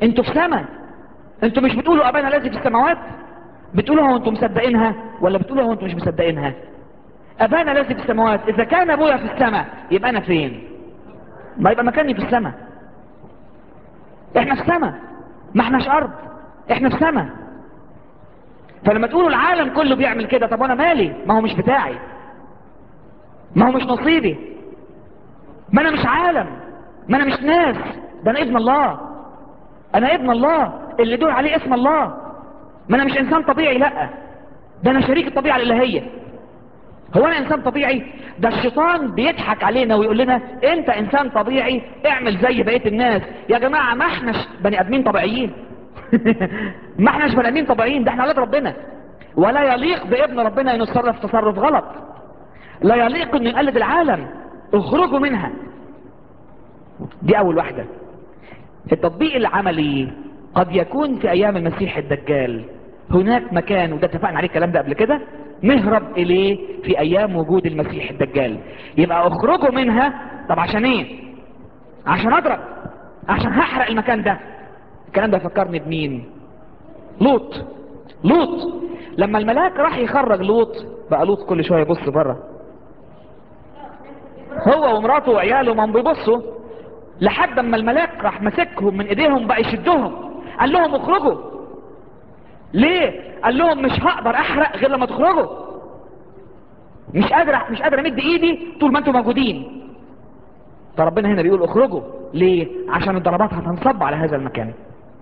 انتوا في سما انتوا مش بتقولوا ابانا الذي في السماوات بتقولوها وانتم مصدقينها ولا بتقولوها وانتم مش مصدقينها ابانا الذي في السماوات اذا كان ابويا في السماء يبقى انا فين ما يبقى مكاني في السماء احنا في سماء ما احناش ارض احنا في سماء فلما تقولوا العالم كله بيعمل كده طب وانا مالي ما هو مش بتاعي ما هو مش نصيبي ما انا مش عالم ما انا مش ناس ده انا ابن الله انا ابن الله اللي دول عليه اسم الله ما انا مش انسان طبيعي لا ده انا شريك الطبيعة الالهية هو انا انسان طبيعي ده الشيطان بيضحك علينا ويقول لنا انت انسان طبيعي اعمل زي بقية الناس يا جماعة ما احناش بني ادمين طبيعيين ما احناش بني ادمين طبيعيين ده احنا اولاد ربنا ولا يليق بابن ربنا انه يتصرف تصرف غلط لا يليق انه يقلد العالم اخرجوا منها دي اول واحدة التطبيق العملي قد يكون في ايام المسيح الدجال هناك مكان وده اتفقنا عليه الكلام ده قبل كده نهرب اليه في ايام وجود المسيح الدجال يبقى اخرجوا منها طب عشان ايه عشان اضرب عشان هحرق المكان ده الكلام ده فكرني بمين لوط لوط لما الملاك راح يخرج لوط بقى لوط كل شويه يبص بره هو ومراته وعياله ما بيبصوا لحد اما الملاك راح مسكهم من ايديهم بقى يشدهم قال لهم اخرجوا ليه قال لهم مش هقدر احرق غير لما تخرجوا مش قادر مش قادر امد ايدي طول ما انتم موجودين فربنا هنا بيقول اخرجوا ليه عشان الضربات هتنصب على هذا المكان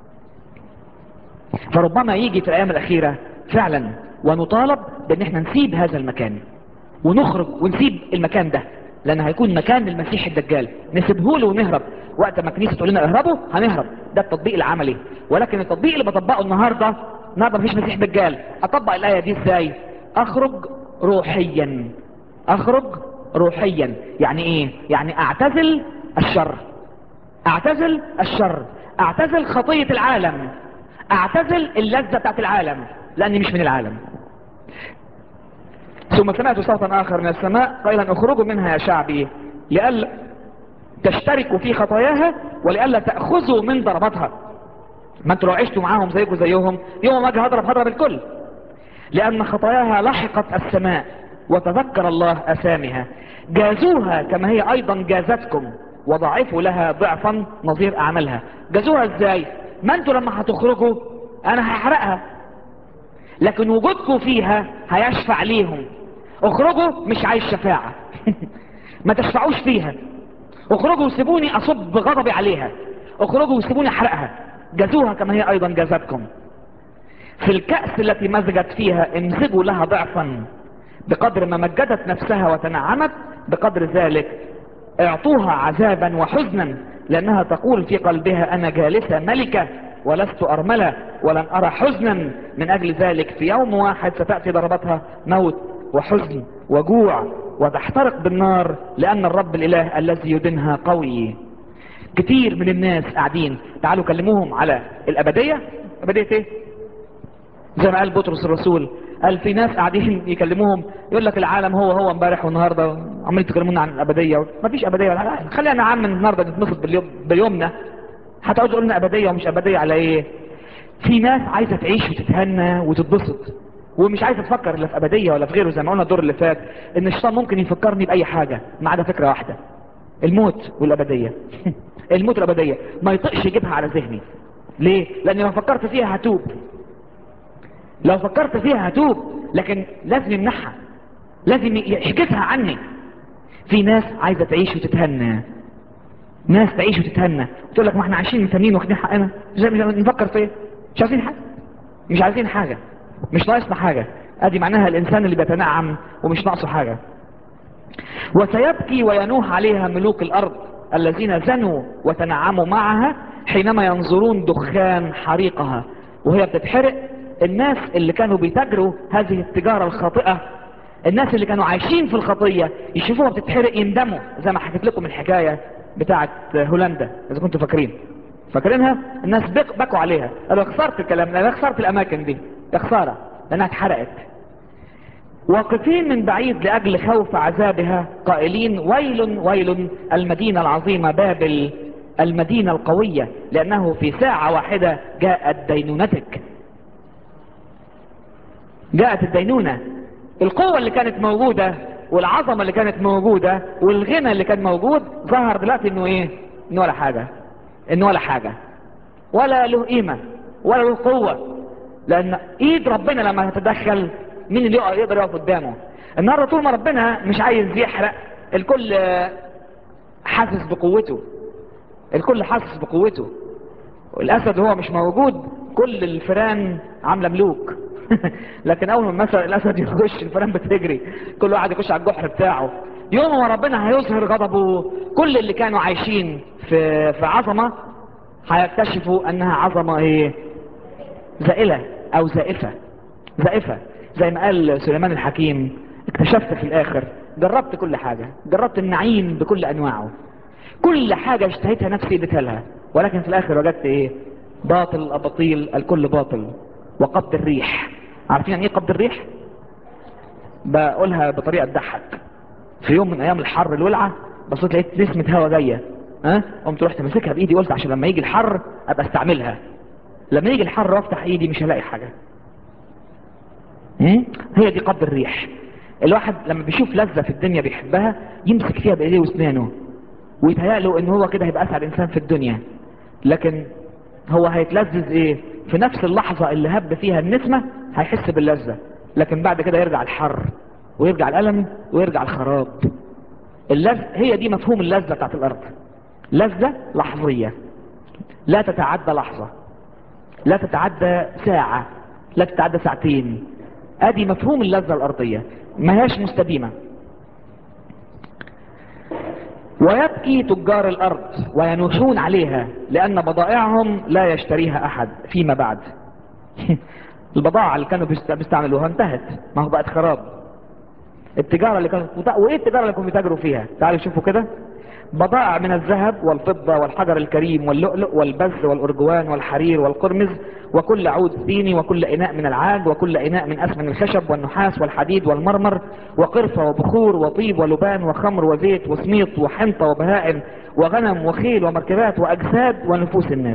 فربما يجي في الايام الاخيرة فعلا ونطالب بان احنا نسيب هذا المكان ونخرج ونسيب المكان ده لان هيكون مكان المسيح الدجال نسيبه له ونهرب وقت ما كنيسه تقول لنا اهربوا هنهرب ده التطبيق العملي ولكن التطبيق اللي بطبقه النهارده النهارده مفيش مسيح دجال اطبق الايه دي ازاي اخرج روحيا اخرج روحيا يعني ايه يعني اعتزل الشر اعتزل الشر اعتزل خطيه العالم اعتزل اللذه بتاعت العالم لاني مش من العالم ثم سمعت صوتا اخر من السماء قائلا اخرجوا منها يا شعبي لئلا تشتركوا في خطاياها ولئلا تاخذوا من ضرباتها ما انتوا لو عشتوا معاهم زيكم زيهم يوم ما اجي هضرب هضرب الكل لان خطاياها لحقت السماء وتذكر الله اسامها جازوها كما هي ايضا جازتكم وضعفوا لها ضعفا نظير اعمالها جازوها ازاي ما انتوا لما هتخرجوا انا هحرقها لكن وجودكم فيها هيشفع ليهم اخرجوا مش عايز شفاعة ما تشفعوش فيها اخرجوا وسيبوني اصب غضبي عليها اخرجوا وسيبوني احرقها جازوها كما هي ايضا جازتكم في الكأس التي مزجت فيها امزجوا لها ضعفا بقدر ما مجدت نفسها وتنعمت بقدر ذلك اعطوها عذابا وحزنا لانها تقول في قلبها انا جالسة ملكة ولست ارملة ولن ارى حزنا من اجل ذلك في يوم واحد ستأتي ضربتها موت وحزن وجوع وتحترق بالنار لان الرب الاله الذي يدنها قوي كتير من الناس قاعدين تعالوا كلموهم على الابدية ابدية ايه زي ما قال بطرس الرسول قال في ناس قاعدين يكلموهم يقول لك العالم هو هو امبارح والنهارده عمالين تكلمونا عن الابديه ما فيش ابديه ولا خلينا عم النهارده نتبسط باليوم بيومنا هتقعدوا تقول لنا ابديه ومش ابديه على ايه في ناس عايزه تعيش وتتهنى وتتبسط ومش عايزه تفكر لا في ابديه ولا في غيره زي ما قلنا الدور اللي فات ان الشيطان ممكن يفكرني باي حاجه ما عدا فكره واحده الموت والابديه الموت والابديه ما يطقش يجيبها على ذهني ليه لان لو فكرت فيها هتوب لو فكرت فيها هتوب لكن لازم يمنحها لازم يحجزها عني في ناس عايزه تعيش وتتهنى ناس تعيش وتتهنى تقول لك ما احنا عايشين مسمين واخدين حقنا زي ما نفكر في ايه مش عايزين حاجه مش عايزين حاجه مش ناقصنا حاجه ادي معناها الانسان اللي بيتنعم ومش ناقصه حاجه وسيبكي وينوح عليها ملوك الارض الذين زنوا وتنعموا معها حينما ينظرون دخان حريقها وهي بتتحرق الناس اللي كانوا بيتاجروا هذه التجارة الخاطئة الناس اللي كانوا عايشين في الخطية يشوفوها بتتحرق يندموا زي ما حكيت لكم الحكاية بتاعت هولندا اذا كنتوا فاكرين فاكرينها الناس بك بكوا عليها قالوا خسرت الكلام انا خسرت الاماكن دي يا خسارة لانها اتحرقت واقفين من بعيد لاجل خوف عذابها قائلين ويل ويل المدينة العظيمة بابل المدينة القوية لأنه في ساعة واحدة جاءت دينونتك جاءت الدينونة القوة اللي كانت موجودة والعظمة اللي كانت موجودة والغنى اللي كان موجود ظهر دلوقتي انه ايه انه ولا حاجة انه ولا حاجة ولا له قيمة ولا له قوة لان ايد ربنا لما تتدخل مين اللي يقدر يقف قدامه النهارده طول ما ربنا مش عايز يحرق الكل حاسس بقوته الكل حاسس بقوته الاسد هو مش موجود كل الفيران عامله ملوك لكن اول ما مثلا الاسد يخش الفيران بتجري كل واحد يخش على الجحر بتاعه يوم ما ربنا هيظهر غضبه كل اللي كانوا عايشين في في عظمه هيكتشفوا انها عظمه ايه زائله او زائفه زائفه زي ما قال سليمان الحكيم اكتشفت في الاخر جربت كل حاجه جربت النعيم بكل انواعه كل حاجه اشتهيتها نفسي اديتها لها ولكن في الاخر وجدت ايه باطل الاباطيل الكل باطل وقبض الريح عارفين يعني ايه قبض الريح بقولها بطريقه تضحك في يوم من ايام الحر الولعه بصيت لقيت نسمه هوا جايه ها قمت رحت ماسكها بايدي قلت عشان لما يجي الحر ابقى استعملها لما يجي الحر وافتح ايدي مش هلاقي حاجه مم؟ هي دي قبض الريح الواحد لما بيشوف لذة في الدنيا بيحبها يمسك فيها بايديه واسنانه ويتهيأ ان هو كده هيبقى اسعد انسان في الدنيا لكن هو هيتلذذ ايه في نفس اللحظة اللي هب فيها النسمة هيحس باللذة لكن بعد كده يرجع الحر ويرجع الألم ويرجع الخراب اللذ... هي دي مفهوم اللذة بتاعت الأرض لذة لحظية لا تتعدى لحظة لا تتعدى ساعة لا تتعدى ساعتين ادي مفهوم اللذة الأرضية ما هياش مستديمة ويبكي تجار الأرض وينوشون عليها لأن بضائعهم لا يشتريها أحد فيما بعد البضاعة اللي كانوا بيستعملوها انتهت ما هو بقت خراب التجارة اللي كانوا وإيه التجارة اللي كانوا بيتاجروا فيها تعالوا شوفوا كده بضائع من الذهب والفضة والحجر الكريم واللؤلؤ والبز والأرجوان والحرير والقرمز وكل عود ثيني وكل إناء من العاج وكل إناء من أسمن الخشب والنحاس والحديد والمرمر وقرفة وبخور وطيب ولبان وخمر وزيت وسميط وحنطة وبهائم وغنم وخيل ومركبات وأجساد ونفوس الناس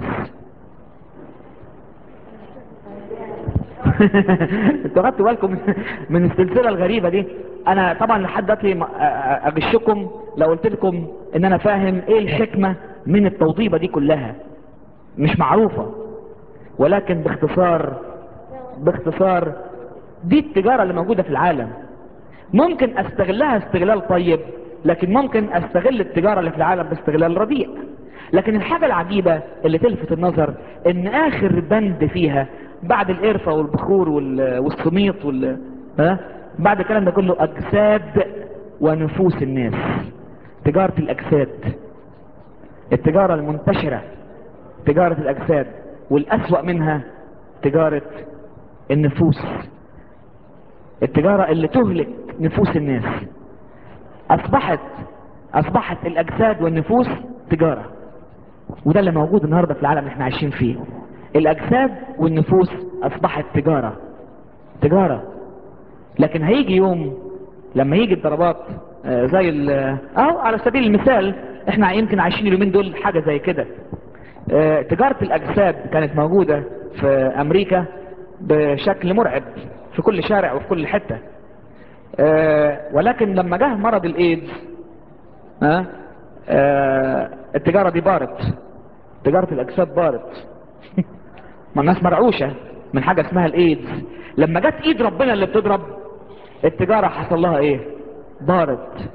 انتوا خدتوا بالكم من السلسله الغريبه دي انا طبعا لحد دلوقتي اغشكم لو قلت لكم ان انا فاهم ايه الحكمه من التوضيبه دي كلها مش معروفه ولكن باختصار باختصار دي التجاره اللي موجوده في العالم ممكن استغلها استغلال طيب لكن ممكن استغل التجاره اللي في العالم باستغلال رديء لكن الحاجه العجيبه اللي تلفت النظر ان اخر بند فيها بعد القرفة والبخور والسميط وال... ها بعد الكلام ده كله اجساد ونفوس الناس تجارة الاجساد التجارة المنتشرة تجارة الاجساد والاسوأ منها تجارة النفوس التجارة اللي تهلك نفوس الناس اصبحت اصبحت الاجساد والنفوس تجارة وده اللي موجود النهاردة في العالم اللي احنا عايشين فيه الاجساد والنفوس اصبحت تجارة تجارة لكن هيجي يوم لما يجي الضربات آه زي اهو على سبيل المثال احنا يمكن عايشين اليومين دول حاجة زي كده اه تجارة الاجساد كانت موجودة في امريكا بشكل مرعب في كل شارع وفي كل حتة اه ولكن لما جه مرض الايدز اه التجارة دي بارت تجارة الاجساد بارت ما الناس مرعوشة من حاجة اسمها الايدز لما جت ايد ربنا اللي بتضرب التجارة حصل لها ايه بارت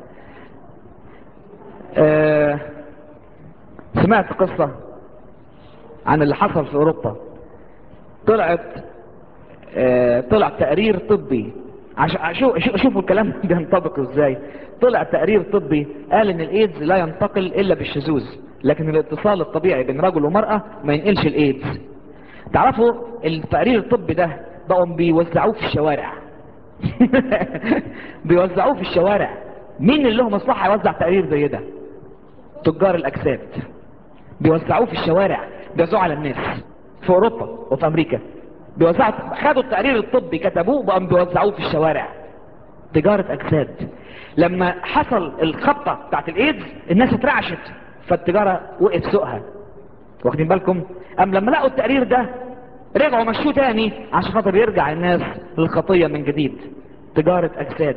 آه سمعت قصة عن اللي حصل في اوروبا طلعت آه طلع تقرير طبي عشان شو شوفوا الكلام ده ينطبق ازاي طلع تقرير طبي قال ان الايدز لا ينتقل الا بالشذوذ لكن الاتصال الطبيعي بين رجل ومرأة ما ينقلش الايدز تعرفوا التقرير الطبي ده بقوا بيوزعوه في الشوارع بيوزعوه في الشوارع مين اللي له مصلحة يوزع تقرير زي ده تجار الاجساد بيوزعوه في الشوارع بيوزعوه على الناس في اوروبا وفي امريكا بيوزعوا خدوا التقرير الطبي كتبوه بقوا بيوزعوه في الشوارع تجارة اجساد لما حصل الخبطة بتاعت الايدز الناس اترعشت فالتجارة وقف سوقها واخدين بالكم ام لما لقوا التقرير ده رجعوا مشوه تاني عشان خاطر يرجع الناس للخطية من جديد تجارة اجساد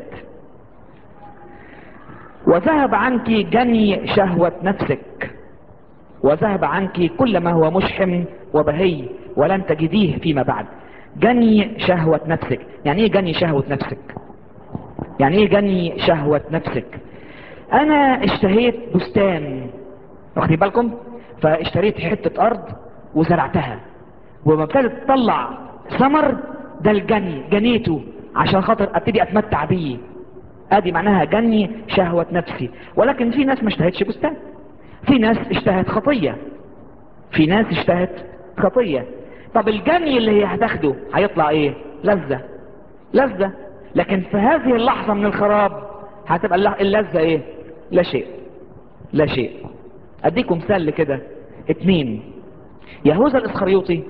وذهب عنك جني شهوة نفسك وذهب عنك كل ما هو مشحم وبهي ولن تجديه فيما بعد جني شهوة نفسك يعني ايه جني شهوة نفسك يعني ايه جني شهوة نفسك انا اشتهيت بستان واخدين بالكم فاشتريت حتة ارض وزرعتها وما ابتدت تطلع ثمر ده الجني جنيته عشان خاطر ابتدي اتمتع بيه ادي معناها جني شهوة نفسي ولكن في ناس ما اشتهتش بستان في ناس اشتهت خطية في ناس اشتهت خطية طب الجني اللي هي هتاخده هيطلع ايه لذة لذة لكن في هذه اللحظة من الخراب هتبقى اللذة ايه لا شيء لا شيء اديكم مثال كده اتنين يهوذا الاسخريوطي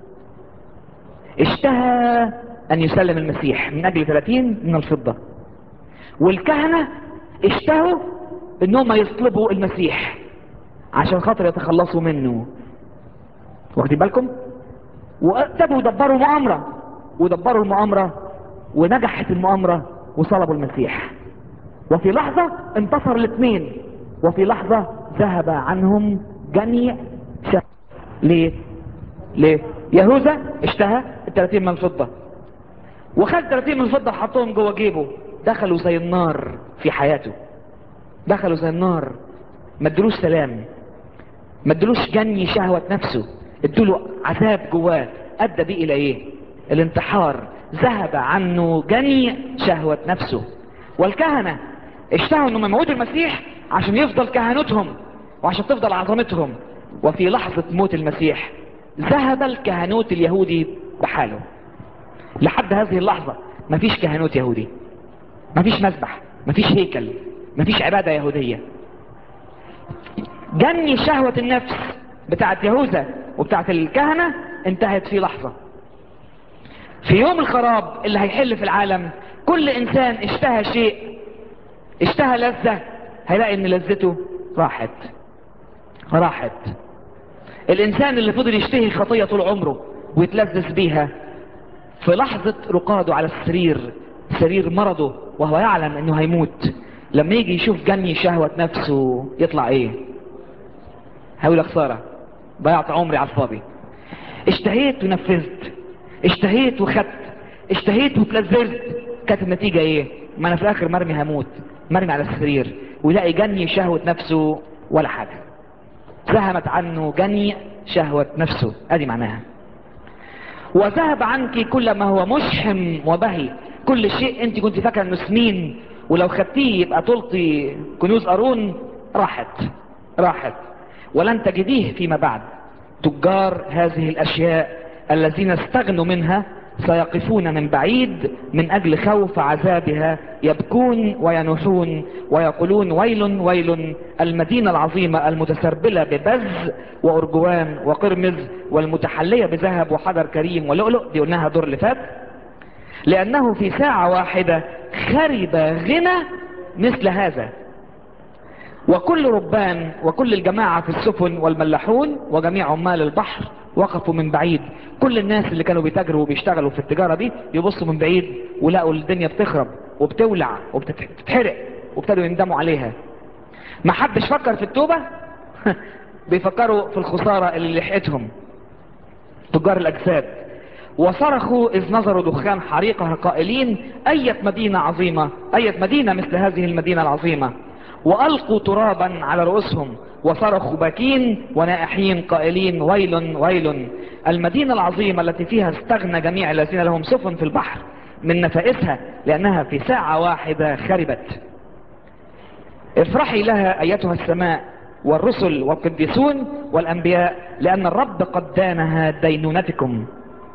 اشتهى ان يسلم المسيح من اجل 30 من الفضة والكهنة اشتهوا انهم يصلبوا المسيح عشان خاطر يتخلصوا منه واخدين بالكم وابتدوا يدبروا مؤامرة ودبروا المؤامرة ونجحت المؤامرة وصلبوا المسيح وفي لحظة انتصر الاثنين وفي لحظة ذهب عنهم جميع شهر ليه ليه يهوذا اشتهى ال 30 من الفضة وخد 30 من الفضة وحطهم جوه جيبه دخلوا زي النار في حياته دخلوا زي النار ما ادلوش سلام ما ادلوش جني شهوة نفسه ادوله عذاب جواه ادى بيه الى ايه الانتحار ذهب عنه جني شهوة نفسه والكهنة اشتهوا انهم يموتوا المسيح عشان يفضل كهنوتهم وعشان تفضل عظمتهم وفي لحظة موت المسيح ذهب الكهنوت اليهودي بحاله لحد هذه اللحظة مفيش كهنوت يهودي مفيش مذبح مفيش هيكل مفيش عبادة يهودية جني شهوة النفس بتاعت يهوذا وبتاعت الكهنة انتهت في لحظة في يوم الخراب اللي هيحل في العالم كل انسان اشتهى شيء اشتهى لذة هيلاقي ان لذته راحت راحت الانسان اللي فضل يشتهي خطية طول عمره ويتلذذ بيها في لحظة رقاده على السرير سرير مرضه وهو يعلم انه هيموت لما يجي يشوف جني شهوة نفسه يطلع ايه هقول خسارة ضيعت عمري على الفاضي اشتهيت ونفذت اشتهيت وخدت اشتهيت وتلذذت كانت النتيجة ايه ما انا في الاخر مرمي هموت مرمي على السرير ويلاقي جني شهوة نفسه ولا حاجة ذهبت عنه جني شهوة نفسه ادي معناها وذهب عنك كل ما هو مشحم وبهي كل شيء انت كنت فاكره انه سنين ولو خدتيه يبقى طلتي كنوز قارون راحت راحت ولن تجديه فيما بعد تجار هذه الاشياء الذين استغنوا منها سيقفون من بعيد من اجل خوف عذابها يبكون وينوحون ويقولون ويل ويل المدينة العظيمة المتسربلة ببز وارجوان وقرمز والمتحلية بذهب وحجر كريم ولؤلؤ دي قلناها دور اللي فات لانه في ساعة واحدة خرب غنى مثل هذا وكل ربان وكل الجماعة في السفن والملاحون وجميع عمال البحر وقفوا من بعيد كل الناس اللي كانوا بيتاجروا وبيشتغلوا في التجارة دي يبصوا من بعيد ولقوا الدنيا بتخرب وبتولع وبتتحرق وابتدوا يندموا عليها ما حدش فكر في التوبة بيفكروا في الخسارة اللي لحقتهم تجار الأجساد وصرخوا إذ نظروا دخان حريقها قائلين أية مدينة عظيمة أية مدينة مثل هذه المدينة العظيمة وألقوا ترابا على رؤوسهم وصرخوا باكين ونائحين قائلين ويل ويل المدينة العظيمة التي فيها استغنى جميع الذين لهم سفن في البحر من نفائسها لأنها في ساعة واحدة خربت افرحي لها أيتها السماء والرسل والقديسون والأنبياء لأن الرب قد دانها دينونتكم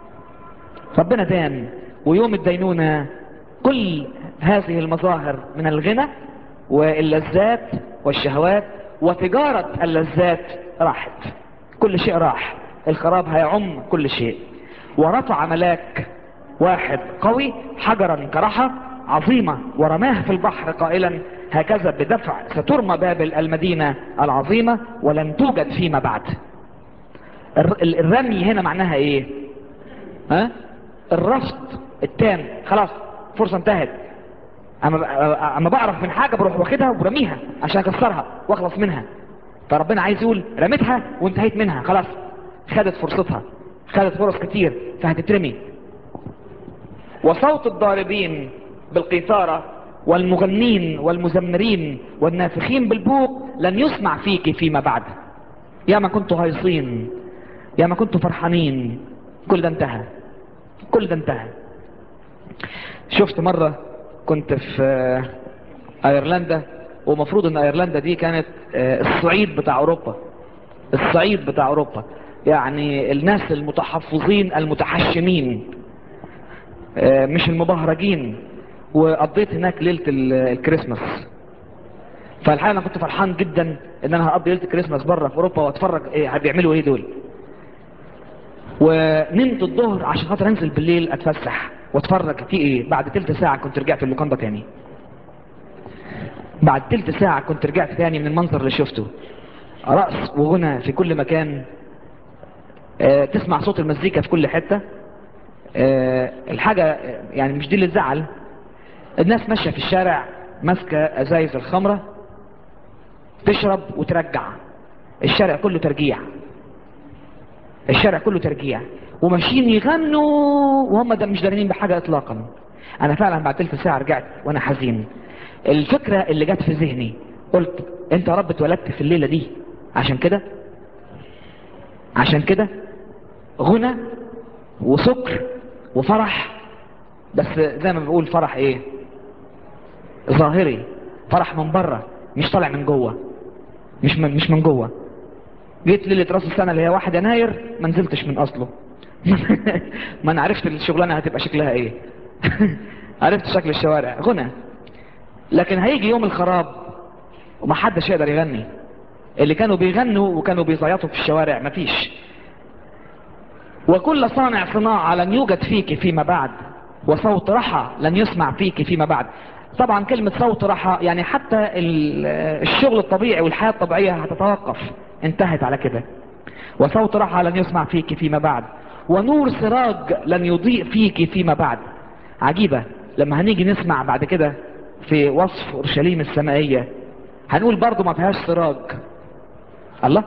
ربنا دان ويوم الدينونة كل هذه المظاهر من الغنى واللذات والشهوات وتجارة اللذات راحت كل شيء راح الخراب هيعم كل شيء ورفع ملاك واحد قوي حجرا كرحة عظيمة ورماه في البحر قائلا هكذا بدفع سترمى بابل المدينة العظيمة ولن توجد فيما بعد الر- ال- الرمي هنا معناها ايه ها الرفض التام خلاص فرصة انتهت اما ب- اما بعرف من حاجة بروح واخدها وبرميها عشان اكسرها واخلص منها فربنا عايز يقول رميتها وانتهيت منها خلاص خدت فرصتها خدت فرص كتير فهتترمي وصوت الضاربين بالقيثارة والمغنين والمزمرين والنافخين بالبوق لن يسمع فيك فيما بعد يا ما كنتوا هايصين يا ما كنتوا فرحانين كل ده انتهى كل ده انتهى شفت مرة كنت في آه، ايرلندا ومفروض ان ايرلندا دي كانت آه، الصعيد بتاع اوروبا الصعيد بتاع اوروبا يعني الناس المتحفظين المتحشمين آه، مش المبهرجين وقضيت هناك ليلة ال- الكريسماس فالحقيقة انا كنت فرحان جدا ان انا هقضي ليلة الكريسماس بره في اوروبا واتفرج ايه بيعملوا ايه دول ونمت الظهر عشان خاطر انزل بالليل اتفسح واتفرج في ايه بعد تلت ساعة كنت رجعت اللوكاندا تاني بعد تلت ساعة كنت رجعت تاني من المنظر اللي شفته رقص وغنى في كل مكان آه، تسمع صوت المزيكا في كل حتة آه، الحاجة آه، يعني مش دي اللي تزعل الناس ماشية في الشارع ماسكة ازايز الخمرة تشرب وترجع الشارع كله ترجيع الشارع كله ترجيع وماشيين يغنوا وهم ده مش دارين بحاجة اطلاقا انا فعلا بعد تلت ساعة رجعت وانا حزين الفكرة اللي جت في ذهني قلت انت يا رب اتولدت في الليلة دي عشان كده عشان كده غنى وسكر وفرح بس زي ما بقول فرح ايه ظاهري فرح من بره مش طالع من جوه مش من مش من جوه جيت ليلة راس السنة اللي هي 1 يناير ما نزلتش من اصله ما انا عرفت الشغلانة هتبقى شكلها ايه عرفت شكل الشوارع غنى لكن هيجي يوم الخراب ومحدش يقدر يغني اللي كانوا بيغنوا وكانوا بيزيطوا في الشوارع مفيش وكل صانع صناعة لن يوجد فيك فيما بعد وصوت رحى لن يسمع فيك فيما بعد طبعا كلمة صوت رحى يعني حتى ال- الشغل الطبيعي والحياة الطبيعية هتتوقف انتهت على كده وصوت رحى لن يسمع فيك فيما بعد ونور سراج لن يضيء فيك فيما بعد عجيبة لما هنيجي نسمع بعد كده في وصف اورشليم السمائية هنقول برضو ما فيهاش سراج الله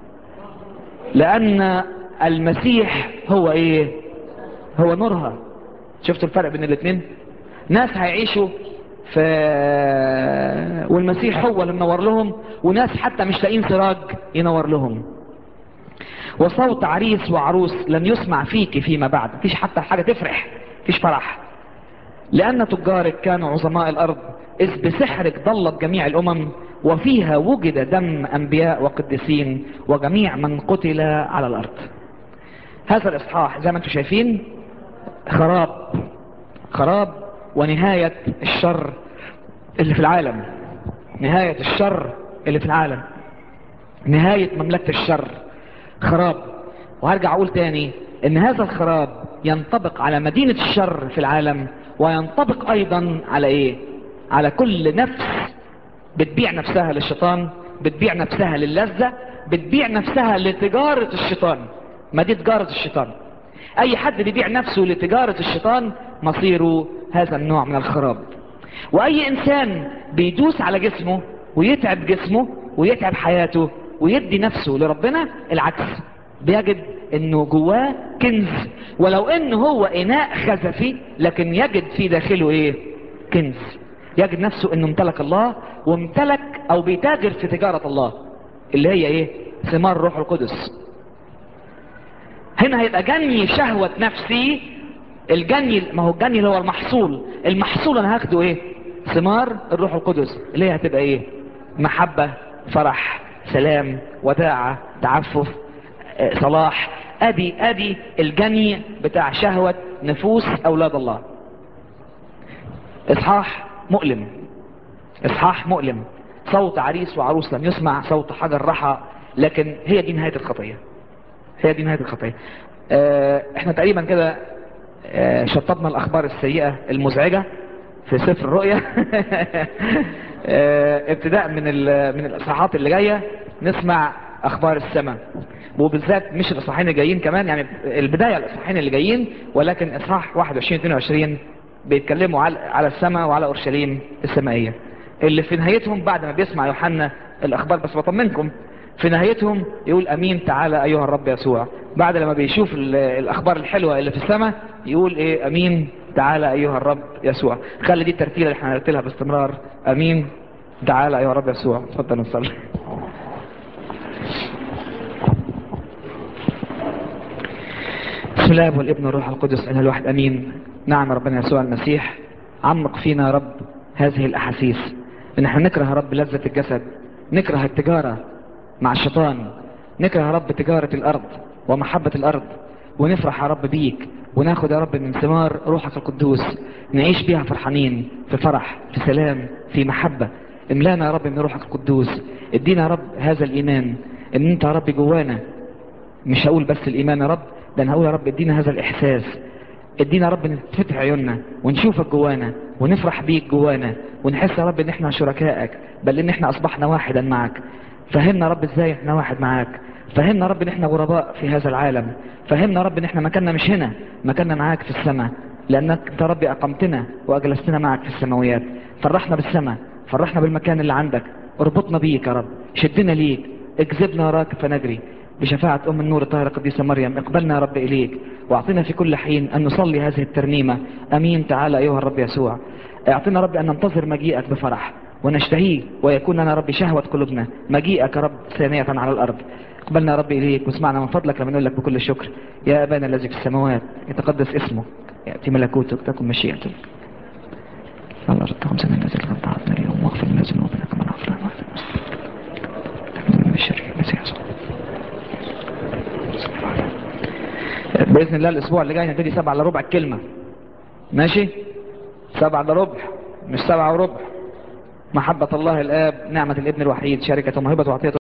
لان المسيح هو ايه هو نورها شفتوا الفرق بين الاثنين ناس هيعيشوا في والمسيح هو اللي منور لهم وناس حتى مش لاقيين سراج ينور لهم وصوت عريس وعروس لن يسمع فيك فيما بعد مفيش حتى حاجة تفرح مفيش فرح لأن تجارك كانوا عظماء الأرض إذ بسحرك ضلت جميع الأمم وفيها وجد دم أنبياء وقديسين وجميع من قتل على الأرض هذا الإصحاح زي ما انتم شايفين خراب خراب ونهاية الشر اللي في العالم نهاية الشر اللي في العالم نهاية مملكة الشر خراب وهرجع اقول تاني ان هذا الخراب ينطبق على مدينة الشر في العالم وينطبق ايضا على ايه على كل نفس بتبيع نفسها للشيطان بتبيع نفسها للذة بتبيع نفسها لتجارة الشيطان ما دي تجارة الشيطان اي حد بيبيع نفسه لتجارة الشيطان مصيره هذا النوع من الخراب واي انسان بيدوس على جسمه ويتعب جسمه ويتعب حياته ويدي نفسه لربنا العكس بيجد انه جواه كنز ولو انه هو اناء خزفي لكن يجد في داخله ايه كنز يجد نفسه انه امتلك الله وامتلك او بيتاجر في تجارة الله اللي هي ايه ثمار الروح القدس هنا هيبقى جني شهوة نفسي الجني ما هو الجني اللي هو المحصول المحصول انا هاخده ايه ثمار الروح القدس اللي هي هتبقى ايه محبة فرح سلام وداعة تعفف آه، صلاح ادي ادي الجني بتاع شهوة نفوس اولاد الله اصحاح مؤلم اصحاح مؤلم صوت عريس وعروس لم يسمع صوت حجر رحى لكن هي دي نهاية الخطية هي دي نهاية الخطية اه احنا تقريبا كده اه شطبنا الاخبار السيئة المزعجة في سفر الرؤيا آه، ابتداء من ال- من الاصحاحات اللي جايه نسمع اخبار السماء وبالذات مش الاصحاحين اللي جايين كمان يعني البدايه الاصحاحين اللي جايين ولكن اصحاح 21 22 بيتكلموا على على السماء وعلى اورشليم السمائيه اللي في نهايتهم بعد ما بيسمع يوحنا الاخبار بس بطمنكم في نهايتهم يقول امين تعالى ايها الرب يسوع بعد لما بيشوف ال- الاخبار الحلوه اللي في السماء يقول ايه امين تعالى ايها الرب يسوع خلي دي الترتيله اللي احنا هنرتلها باستمرار امين تعالى ايها الرب يسوع اتفضل نصلي بسم الله والابن والروح القدس اله الواحد امين نعم ربنا يسوع المسيح عمق فينا يا رب هذه الاحاسيس ان احنا نكره يا رب لذة الجسد نكره التجارة مع الشيطان نكره يا رب تجارة الارض ومحبة الارض ونفرح يا رب بيك وناخد يا رب من ثمار روحك القدوس نعيش بيها فرحانين في فرح في سلام في محبة املانا يا رب من روحك القدوس ادينا يا رب هذا الايمان ان انت يا رب جوانا مش هقول بس الايمان يا رب ده انا هقول يا رب ادينا هذا الاحساس ادينا يا رب نفتح عيوننا ونشوفك جوانا ونفرح بيك جوانا ونحس يا رب ان احنا شركائك بل ان احنا اصبحنا واحدا معك فهمنا يا رب ازاي احنا واحد معاك فهمنا يا رب ان احنا غرباء في هذا العالم فهمنا يا رب ان احنا مكاننا مش هنا مكاننا معاك في السماء لانك انت يا رب اقمتنا واجلستنا معك في السماويات فرحنا بالسماء فرحنا بالمكان اللي عندك اربطنا بيك يا رب شدنا ليك اجذبنا وراك فنجري بشفاعة أم النور الطاهرة القديسة مريم اقبلنا يا رب إليك واعطنا في كل حين أن نصلي هذه الترنيمة أمين تعالى أيها الرب يسوع اعطنا رب أن ننتظر مجيئك بفرح ونشتهيه ويكون لنا رب شهوة قلوبنا مجيئك يا رب ثانية على الأرض اقبلنا يا رب إليك واسمعنا من فضلك لما نقول لك بكل شكر يا أبانا الذي في السماوات يتقدس اسمك يأتي ملكوتك تكن مشيئتك على الأرض خمسة الذي قد عطنا اليوم واغفر لنا ذنوبنا كما نغفر لنا من الشر المسيح يسوع بإذن الله الأسبوع اللي جاي نبتدي سبعة إلا ربع الكلمة ماشي سبعة إلا ربع مش سبعة وربع محبة الله الآب نعمة الابن الوحيد شركة وموهبة وعطية